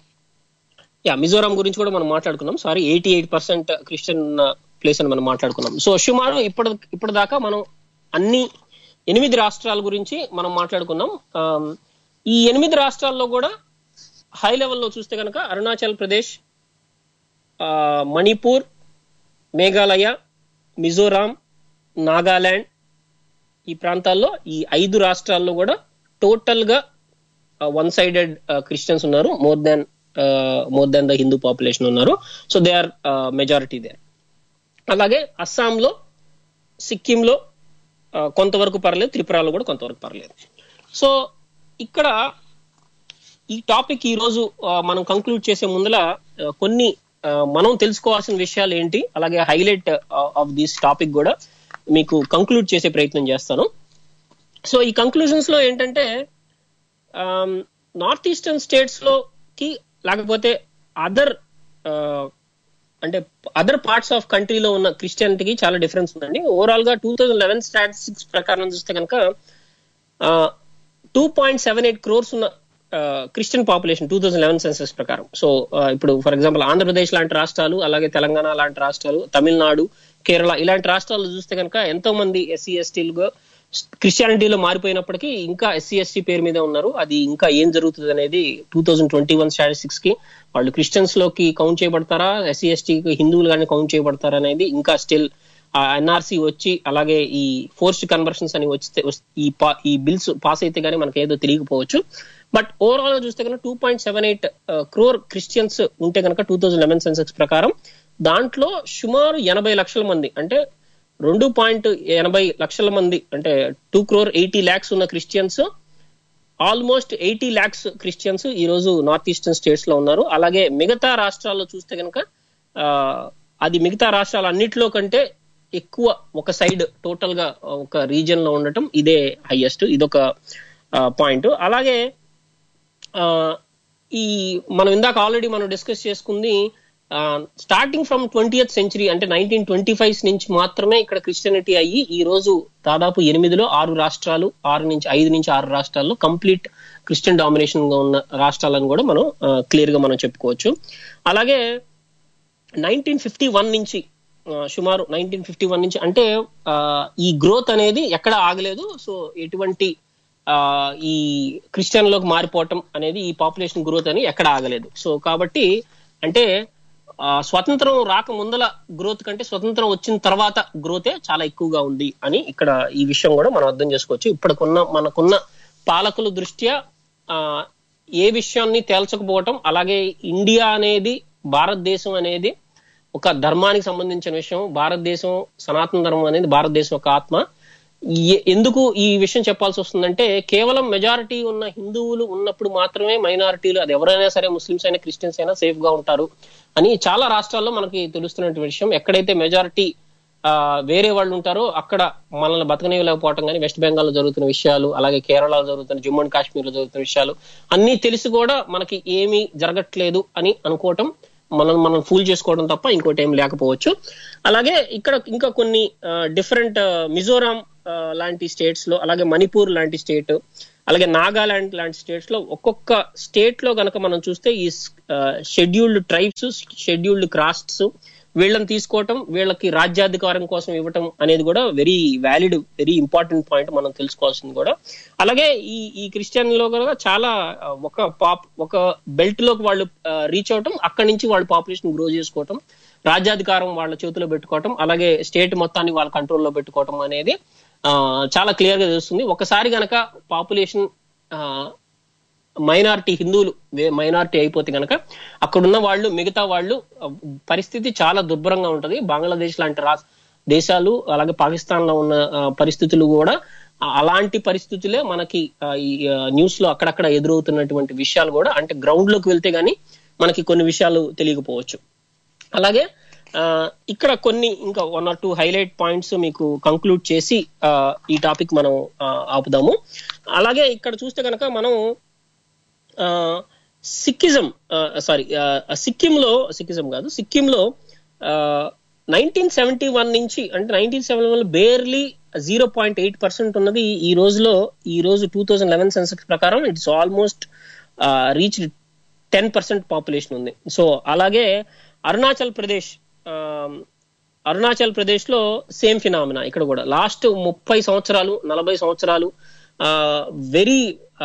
యా మిజోరాం గురించి కూడా మనం మాట్లాడుకున్నాం sorry eighty eight percent Christian place అని మనం మాట్లాడుకున్నాం సో సుమారు ఇప్పటి ఇప్పటిదాకా మనం అన్ని ఎనిమిది రాష్ట్రాల గురించి మనం మాట్లాడుకున్నాం ఆమ్, ఈ ఎనిమిది రాష్ట్రాల్లో కూడా హై లెవెల్లో చూస్తే కనుక అరుణాచల్ ప్రదేశ్ ఆ, మణిపూర్ మేఘాలయ మిజోరాం నాగాలాండ్ ఈ ప్రాంతాల్లో ఈ ఐదు రాష్ట్రాల్లో కూడా టోటల్ గా వన్ సైడెడ్ క్రిస్టియన్స్ ఉన్నారు more than more than the Hindu population ఉన్నారు so they are majority they అలాగే అస్సాంలో సిక్కింలో ఆ, కొంతవరకు పర్లేదు త్రిపురలో కూడా కొంతవరకు పర్లేదు సో ఇక్కడ ఈ టాపిక్ ఈ రోజు ఆ, మనం కంక్లూడ్ చేసే ముందల ఆ, కొన్ని ఆ, మనం తెలుసుకోవాల్సిన విషయాలు ఏంటి అలాగే హైలైట్ ఆఫ్ దిస్ టాపిక్ కూడా మీకు కంక్లూడ్ చేసే ప్రయత్నం చేస్తాను సో ఈ కంక్లూజన్స్ లో ఏంటంటే నార్త్ ఈస్టర్న్ స్టేట్స్ లోకి లేకపోతే అదర్ అంటే అదర్ పార్ట్స్ ఆఫ్ కంట్రీలో ఉన్న క్రిస్టియానిటీకి చాలా డిఫరెన్స్ ఉందండి ఓవరాల్ గా టూ థౌజండ్ లెవెన్ స్టాటిస్టిక్స్ ప్రకారం చూస్తే కనుక two point seven eight crores ఉన్న Christian population two thousand eleven census ప్రకారం సో ఇప్పుడు ఫర్ ఎగ్జాంపుల్ ఆంధ్రప్రదేశ్ లాంటి రాష్ట్రాలు అలాగే తెలంగాణ లాంటి రాష్ట్రాలు తమిళనాడు కేరళ ఇలాంటి రాష్ట్రాలు చూస్తే కనుక ఎంతో మంది ఎస్సీ ఎస్టీలుగా క్రిస్టియానిటీలో మారిపోయినప్పటికీ ఇంకా ఎస్సీ ఎస్టీ పేరు మీద ఉన్నారు అది ఇంకా ఏం జరుగుతుంది అనేది two thousand twenty one statistics కి వాళ్ళు క్రిస్టియన్స్ లోకి కౌంట్ చేయబడతారా ఎస్సీ ఎస్టీకి హిందువులు కానీ కౌంట్ చేయబడతారా అనేది ఇంకా స్టిల్ ఆ ఎన్ఆర్సీ వచ్చి అలాగే ఈ ఫోర్స్డ్ కన్వర్షన్స్ అని వస్తే వస్- ఈ పా- ఈ బిల్స్ పాస్ అయితే గానీ మనకి ఏదో తెలియకపోవచ్చు బట్ ఓవరాల్ గా చూస్తే కనుక two point seven eight crore Christians ఉంటే కనుక టూ థౌజండ్ లెవెన్ సెన్సెక్స్ ప్రకారం దాంట్లో సుమారు ఎనభై లక్షల మంది అంటే రెండు పాయింట్ ఎనభై లక్షల మంది అంటే టూ క్రోర్ ఎయిటీ ల్యాక్స్ ఉన్న Christians almost eighty lakhs Christians ఈ రోజు నార్త్ ఈస్టర్న్ స్టేట్స్ లో ఉన్నారు అలాగే మిగతా రాష్ట్రాల్లో చూస్తే కనుక అది మిగతా రాష్ట్రాలు అన్నిటిలో కంటే ఎక్కువ ఒక సైడ్ టోటల్ గా ఒక రీజియన్ లో ఉండటం ఇదే హైయెస్ట్ ఇదొక పాయింట్ అలాగే ఆ, ఈ మనం ఇందాక ఆల్రెడీ మనం డిస్కస్ చేసుకుంది స్టార్టింగ్ ఫ్రమ్ ట్వంటీయత్ సెంచరీ అంటే నైన్టీన్ ట్వంటీ ఫైవ్ నుంచి మాత్రమే ఇక్కడ క్రిస్టియనిటీ అయ్యి ఈ రోజు దాదాపు ఎనిమిదిలో ఆరు రాష్ట్రాలు ఆరు నుంచి ఐదు నుంచి ఆరు రాష్ట్రాల్లో కంప్లీట్ క్రిస్టియన్ డామినేషన్ గా ఉన్న రాష్ట్రాలను కూడా మనం క్లియర్ గా మనం చెప్పుకోవచ్చు అలాగే నైన్టీన్ ఫిఫ్టీ వన్ నుంచి ఆ, సుమారు నైన్టీన్ ఫిఫ్టీ వన్ నుంచి అంటే ఆ, ఈ గ్రోత్ అనేది ఎక్కడ ఆగలేదు సో ఎటువంటి ఆ, ఈ క్రిస్టియన్ లోకి మారిపోవటం అనేది ఈ పాపులేషన్ గ్రోత్ అని ఎక్కడ ఆగలేదు సో కాబట్టి అంటే ఆ, స్వతంత్రం రాక ముందల గ్రోత్ కంటే స్వతంత్రం వచ్చిన తర్వాత గ్రోతే చాలా ఎక్కువగా ఉంది అని ఇక్కడ ఈ విషయం కూడా మనం అర్థం చేసుకోవచ్చు ఇప్పటికున్న మనకున్న పాలకుల దృష్ట్యా ఆ, ఏ విషయాన్ని తేల్చకపోవటం అలాగే ఇండియా అనేది భారతదేశం అనేది ఒక ధర్మానికి సంబంధించిన విషయం భారతదేశం సనాతన ధర్మం అనేది భారతదేశం ఒక ఆత్మ ఏ- ఎందుకు ఈ విషయం చెప్పాల్సి వస్తుందంటే కేవలం మెజారిటీ ఉన్న హిందువులు ఉన్నప్పుడు మాత్రమే మైనారిటీలు అది ఎవరైనా సరే ముస్లిమ్స్ అయినా క్రిస్టియన్స్ అయినా సేఫ్ గా ఉంటారు అని చాలా రాష్ట్రాల్లో మనకి తెలుస్తున్న విషయం ఎక్కడైతే మెజారిటీ ఆ, వేరే వాళ్ళు ఉంటారో అక్కడ మనల్ని బతకనివ్వలేకపోవటం కానీ వెస్ట్ బెంగాల్ లో జరుగుతున్న విషయాలు అలాగే కేరళలో జరుగుతున్న జమ్మూ అండ్ కాశ్మీర్ లో జరుగుతున్న విషయాలు అన్ని తెలిసి కూడా మనకి ఏమీ జరగట్లేదు అని అనుకోవటం మనం మనం ఫూల్ చేసుకోవడం తప్ప ఇంకోటి ఏం లేకపోవచ్చు అలాగే ఇక్కడ ఇంకా కొన్ని డిఫరెంట్ మిజోరాం ఆ, లాంటి స్టేట్స్ లో అలాగే మణిపూర్ లాంటి స్టేట్ అలాగే నాగాలాండ్ లాంటి స్టేట్స్ లో ఒక్కొక్క స్టేట్ లో గనక మనం చూస్తే ఈ షెడ్యూల్డ్ ట్రైబ్స్ షెడ్యూల్డ్ క్రాస్ట్స్ వీళ్ళని తీసుకోవటం వీళ్ళకి రాజ్యాధికారం కోసం ఇవ్వటం అనేది కూడా very valid very important point మనం తెలుసుకోవాల్సింది కూడా అలాగే ఈ ఈ క్రిస్టియన్ లో కూడా చాలా ఆ, ఒక పాప్ ఒక బెల్ట్ లోకి వాళ్ళు రీచ్ అవటం అక్కడి నుంచి వాళ్ళ పాపులేషన్ గ్రో చేసుకోవటం రాజ్యాధికారం వాళ్ళ చేతిలో పెట్టుకోవటం అలాగే స్టేట్ మొత్తాన్ని వాళ్ళ కంట్రోల్లో పెట్టుకోవటం అనేది ఆ, చాలా క్లియర్ గా తెలుస్తుంది ఒకసారి గనక పాపులేషన్ మైనారిటీ హిందువులు మైనారిటీ అయిపోతే గనక అక్కడున్న వాళ్ళు మిగతా వాళ్ళు ఆ, పరిస్థితి చాలా దుర్భరంగా ఉంటది బంగ్లాదేశ్ లాంటి రా దేశాలు అలాగే పాకిస్తాన్ లో ఉన్న ఆ, పరిస్థితులు కూడా ఆ, అలాంటి పరిస్థితులే మనకి ఆ, ఈ న్యూస్ లో అక్కడక్కడ ఎదురవుతున్నటువంటి విషయాలు కూడా అంటే గ్రౌండ్ లోకి వెళ్తే గానీ మనకి కొన్ని విషయాలు తెలియకపోవచ్చు అలాగే ఆ, ఇక్కడ కొన్ని ఇంకా one or two highlight points మీకు కంక్లూడ్ చేసి ఆ, ఈ టాపిక్ మనం ఆ, ఆపుదాము అలాగే ఇక్కడ చూస్తే కనుక మనం ఆ, సిక్కిజం సారీ సిక్కింలో సిక్కిజం కాదు సిక్కింలో నైన్టీన్ సెవెంటీ వన్ నుంచి అంటే nineteen seventy one barely zero point eight percent ఉన్నది ఈ రోజులో ఈ రోజు టూ థౌజండ్ లెవెన్ సెన్సెక్స్ ప్రకారం it's almost reach ten percent population ఉంది సో అలాగే అరుణాచల్ ప్రదేశ్ ఆ, అరుణాచల్ ప్రదేశ్ లో సేమ్ ఫినామినా ఇక్కడ కూడా లాస్ట్ ముప్పై సంవత్సరాలు నలభై సంవత్సరాలు వెరీ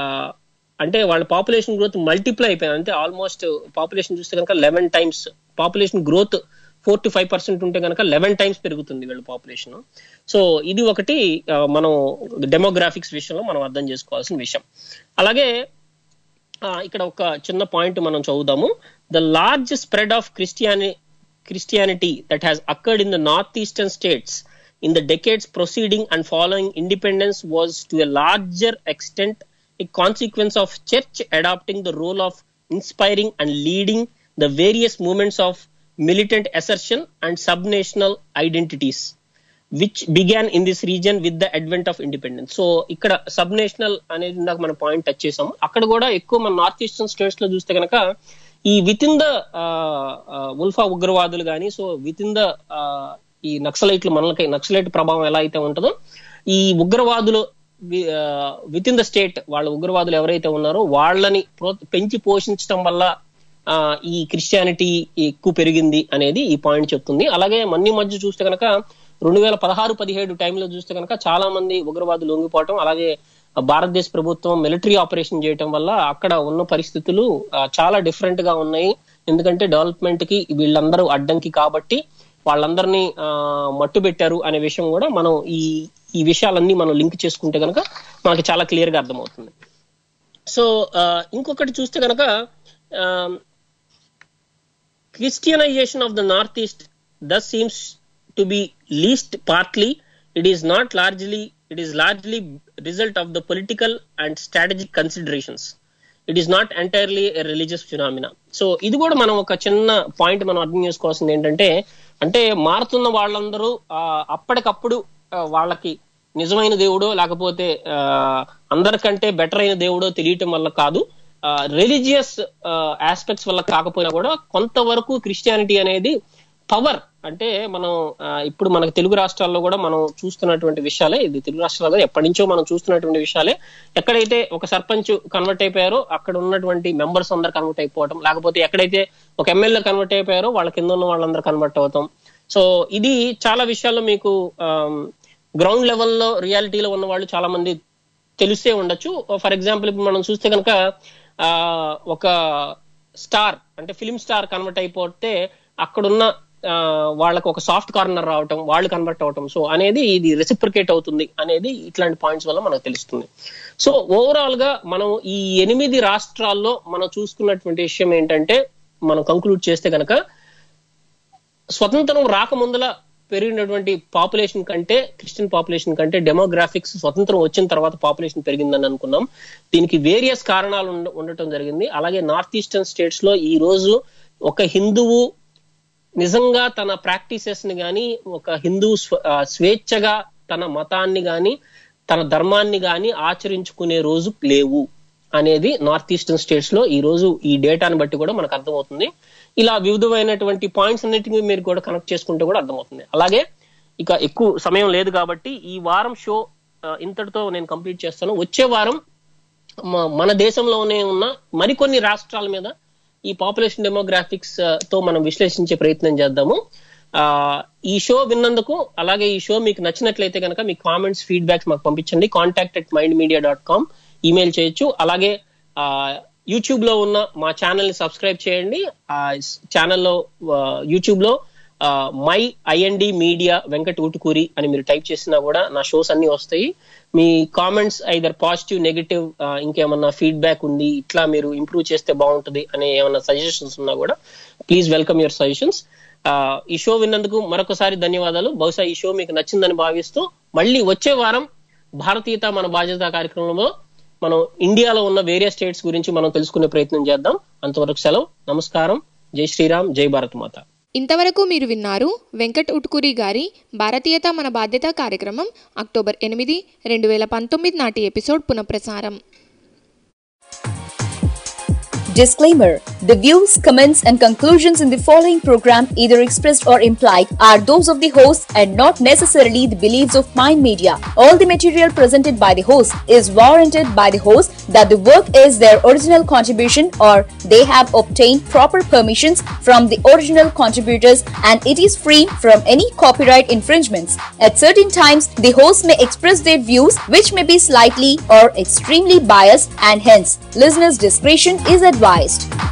అంటే వాళ్ళ పాపులేషన్ గ్రోత్ మల్టిప్లై అయిపోయింది అంటే ఆల్మోస్ట్ పాపులేషన్ చూస్తే కనుక eleven times population growth four to five percent ఉంటే కనుక లెవెన్ టైమ్స్ పెరుగుతుంది వీళ్ళ పాపులేషన్ సో ఇది ఒకటి ఆ, మనం డెమోగ్రాఫిక్స్ విషయంలో మనం అర్థం చేసుకోవాల్సిన విషయం అలాగే ఆ, ఇక్కడ ఒక చిన్న పాయింట్ మనం చదువుదాము the large spread of christiani Christianity that has occurred in the north eastern states in the decades proceeding and following independence was to a larger extent a consequence of church adopting the role of inspiring and leading the various movements of militant assertion and subnational identities which began in this region with the advent of independence so ఇక్కడ sub national అనేది ఇందాక మన point touch చేసాం అక్కడ కూడా ఎక్కువ మన north eastern states లో చూస్తే కనుక ఈ విత్ ఇన్ ద ఉల్ఫా ఉగ్రవాదులు కానీ సో విత్ ఇన్ ద ఈ నక్సలైట్లు మనలకి నక్సలైట్ ప్రభావం ఎలా అయితే ఉంటుందో ఈ ఉగ్రవాదులు విత్ ఇన్ ద స్టేట్ వాళ్ళ ఉగ్రవాదులు ఎవరైతే ఉన్నారో వాళ్ళని ప్రో- పెంచి పోషించడం వల్ల ఆ, ఈ క్రిస్టియానిటీ ఎక్కువ పెరిగింది అనేది ఈ పాయింట్ చెప్తుంది అలాగే మన్ని మధ్య చూస్తే కనుక రెండు వేల పదహారు పదిహేడు టైంలో చూస్తే కనుక చాలా మంది ఉగ్రవాదులు లొంగిపోవటం అలాగే భారతదేశ ప్రభుత్వం మిలిటరీ ఆపరేషన్ చేయటం వల్ల అక్కడ ఉన్న పరిస్థితులు ఆ, చాలా డిఫరెంట్ గా ఉన్నాయి ఎందుకంటే డెవలప్మెంట్ కి వీళ్ళందరూ అడ్డంకి కాబట్టి వాళ్ళందరినీ ఆ, మట్టు పెట్టారు అనే విషయం కూడా మనం ఈ ఈ విషయాలన్నీ మనం లింక్ చేసుకుంటే కనుక మనకి చాలా క్లియర్ గా అర్థమవుతుంది సో ఆ, ఇంకొకటి చూస్తే కనుక Christianization of the north east thus seems to be least partly it is not largely it is largely result of the political and strategic considerations it is not entirely religious phenomena so ఇది కూడా మనం ఒక చిన్న point మనం అర్థం చేసుకోవాల్సింది ఏంటంటే అంటే మారుతున్న వాళ్ళందరూ ఆ, అప్పటికప్పుడు ఆ, వాళ్ళకి నిజమైన దేవుడో లేకపోతే ఆ, అందరికంటే బెటర్ అయిన దేవుడో తెలియటం వల్ల కాదు రిలీజియస్ ఆస్పెక్ట్స్ వల్ల కాకపోయినా కూడా కొంతవరకు క్రిస్టియానిటీ అనేది పవర్ అంటే మనం ఆ, ఇప్పుడు మనకు తెలుగు రాష్ట్రాల్లో కూడా మనం చూస్తున్నటువంటి విషయాలే ఇది తెలుగు రాష్ట్రాల్లో కూడా ఎప్పటి నుంచో మనం చూస్తున్నటువంటి విషయాలే ఎక్కడైతే ఒక సర్పంచ్ కన్వర్ట్ అయిపోయారో అక్కడ ఉన్నటువంటి మెంబర్స్ అందరు కన్వర్ట్ అయిపోవటం లేకపోతే ఎక్కడైతే ఒక ఎమ్మెల్యే కన్వర్ట్ అయిపోయారో వాళ్ళ కింద ఉన్న వాళ్ళందరూ కన్వర్ట్ అవుతాం సో ఇది చాలా విషయాల్లో మీకు గ్రౌండ్ లెవెల్లో రియాలిటీలో ఉన్న వాళ్ళు చాలా మంది తెలిసే ఉండొచ్చు ఫర్ ఎగ్జాంపుల్ ఇప్పుడు మనం చూస్తే కనుక ఆ, ఒక స్టార్ అంటే ఫిలిం స్టార్ కన్వర్ట్ అయిపోతే అక్కడున్న ఆ, వాళ్ళకు ఒక సాఫ్ట్ కార్నర్ రావటం వాళ్ళు కన్వర్ట్ అవటం సో అనేది ఇది రెసిప్రికేట్ అవుతుంది అనేది ఇట్లాంటి పాయింట్స్ వల్ల మనకు తెలుస్తుంది సో ఓవరాల్ గా మనం ఈ ఎనిమిది రాష్ట్రాల్లో మనం చూసుకున్నటువంటి విషయం ఏంటంటే మనం కంక్లూడ్ చేస్తే కనుక స్వతంత్రం రాకముందల పెరిగినటువంటి పాపులేషన్ కంటే క్రిస్టియన్ పాపులేషన్ కంటే డెమోగ్రాఫిక్స్ స్వతంత్రం వచ్చిన తర్వాత పాపులేషన్ పెరిగిందని అనుకున్నాం దీనికి వేరియస్ కారణాలు ఉండ- ఉండటం జరిగింది అలాగే నార్త్ ఈస్టర్న్ స్టేట్స్ లో ఈ రోజు ఒక హిందువు నిజంగా తన ప్రాక్టీసెస్ ని గాని ఒక హిందూ స్వ- ఆ, స్వేచ్ఛగా తన మతాన్ని గాని తన ధర్మాన్ని గాని ఆచరించుకునే రోజు లేవు అనేది నార్త్ ఈస్టర్న్ స్టేట్స్ లో ఈ రోజు ఈ డేటాని బట్టి కూడా మనకు అర్థమవుతుంది ఇలా వివిధమైనటువంటి పాయింట్స్ అన్నిటిని మీరు కూడా కనెక్ట్ చేసుకుంటే కూడా అర్థమవుతుంది అలాగే ఇక ఎక్కువ సమయం లేదు కాబట్టి ఈ వారం షో ఆ, ఇంతటితో నేను కంప్లీట్ చేస్తాను వచ్చే వారం మ- మన దేశంలోనే ఉన్న మరికొన్ని రాష్ట్రాల మీద ఈ పాపులేషన్ డెమోగ్రాఫిక్స్ తో మనం విశ్లేషించే ప్రయత్నం చేద్దాము ఆ ఈ షో విన్నందుకు అలాగే ఈ షో మీకు నచ్చినట్లయితే కనుక మీ కామెంట్స్ ఫీడ్బ్యాక్స్ మాకు పంపించండి contact at mind media dot com email చేయొచ్చు అలాగే ఆ యూట్యూబ్ లో ఉన్న మా ఛానల్ ని సబ్స్క్రైబ్ చేయండి ఆ ఛానల్లో యూట్యూబ్ లో my IND media Venkat Utukuri అని మీరు టైప్ చేసినా కూడా నా షోస్ అన్ని వస్తాయి మీ కామెంట్స్ ఐదర్ పాజిటివ్ నెగిటివ్ ఇంకేమన్నా ఫీడ్బ్యాక్ ఉంది ఇట్లా మీరు ఇంప్రూవ్ చేస్తే బాగుంటుంది అనే ఏమన్నా సజెషన్స్ ఉన్నా కూడా ప్లీజ్ వెల్కమ్ యువర్ సజెషన్స్ ఈ షో విన్నందుకు మరొకసారి ధన్యవాదాలు బహుశా ఈ షో మీకు నచ్చిందని భావిస్తూ మళ్ళీ వచ్చే వారం భారతీయత మన బాధ్యత కార్యక్రమంలో మనం ఇండియాలో ఉన్న వేరియస్ స్టేట్స్ గురించి మనం తెలుసుకునే ప్రయత్నం చేద్దాం అంతవరకు సెలవు నమస్కారం జై శ్రీరామ్ జై భారత్ మాత ఇంతవరకు మీరు విన్నారు వెంకట్ ఉట్కూరి గారి భారతీయత మన బాధ్యత కార్యక్రమం అక్టోబర్ ఎనిమిది రెండు వేల పంతొమ్మిది నాటి ఎపిసోడ్ పునఃప్రసారం Disclaimer The views, comments, and conclusions in the following program, either expressed or implied, are those of the host and not necessarily the beliefs of Mind Media. All the material presented by the host is warranted by the host that the work is their original contribution or they have obtained proper permissions from the original contributors and it is free from any copyright infringements. At certain times, the host may express their views which may be slightly or extremely biased and hence listeners' discretion is advised.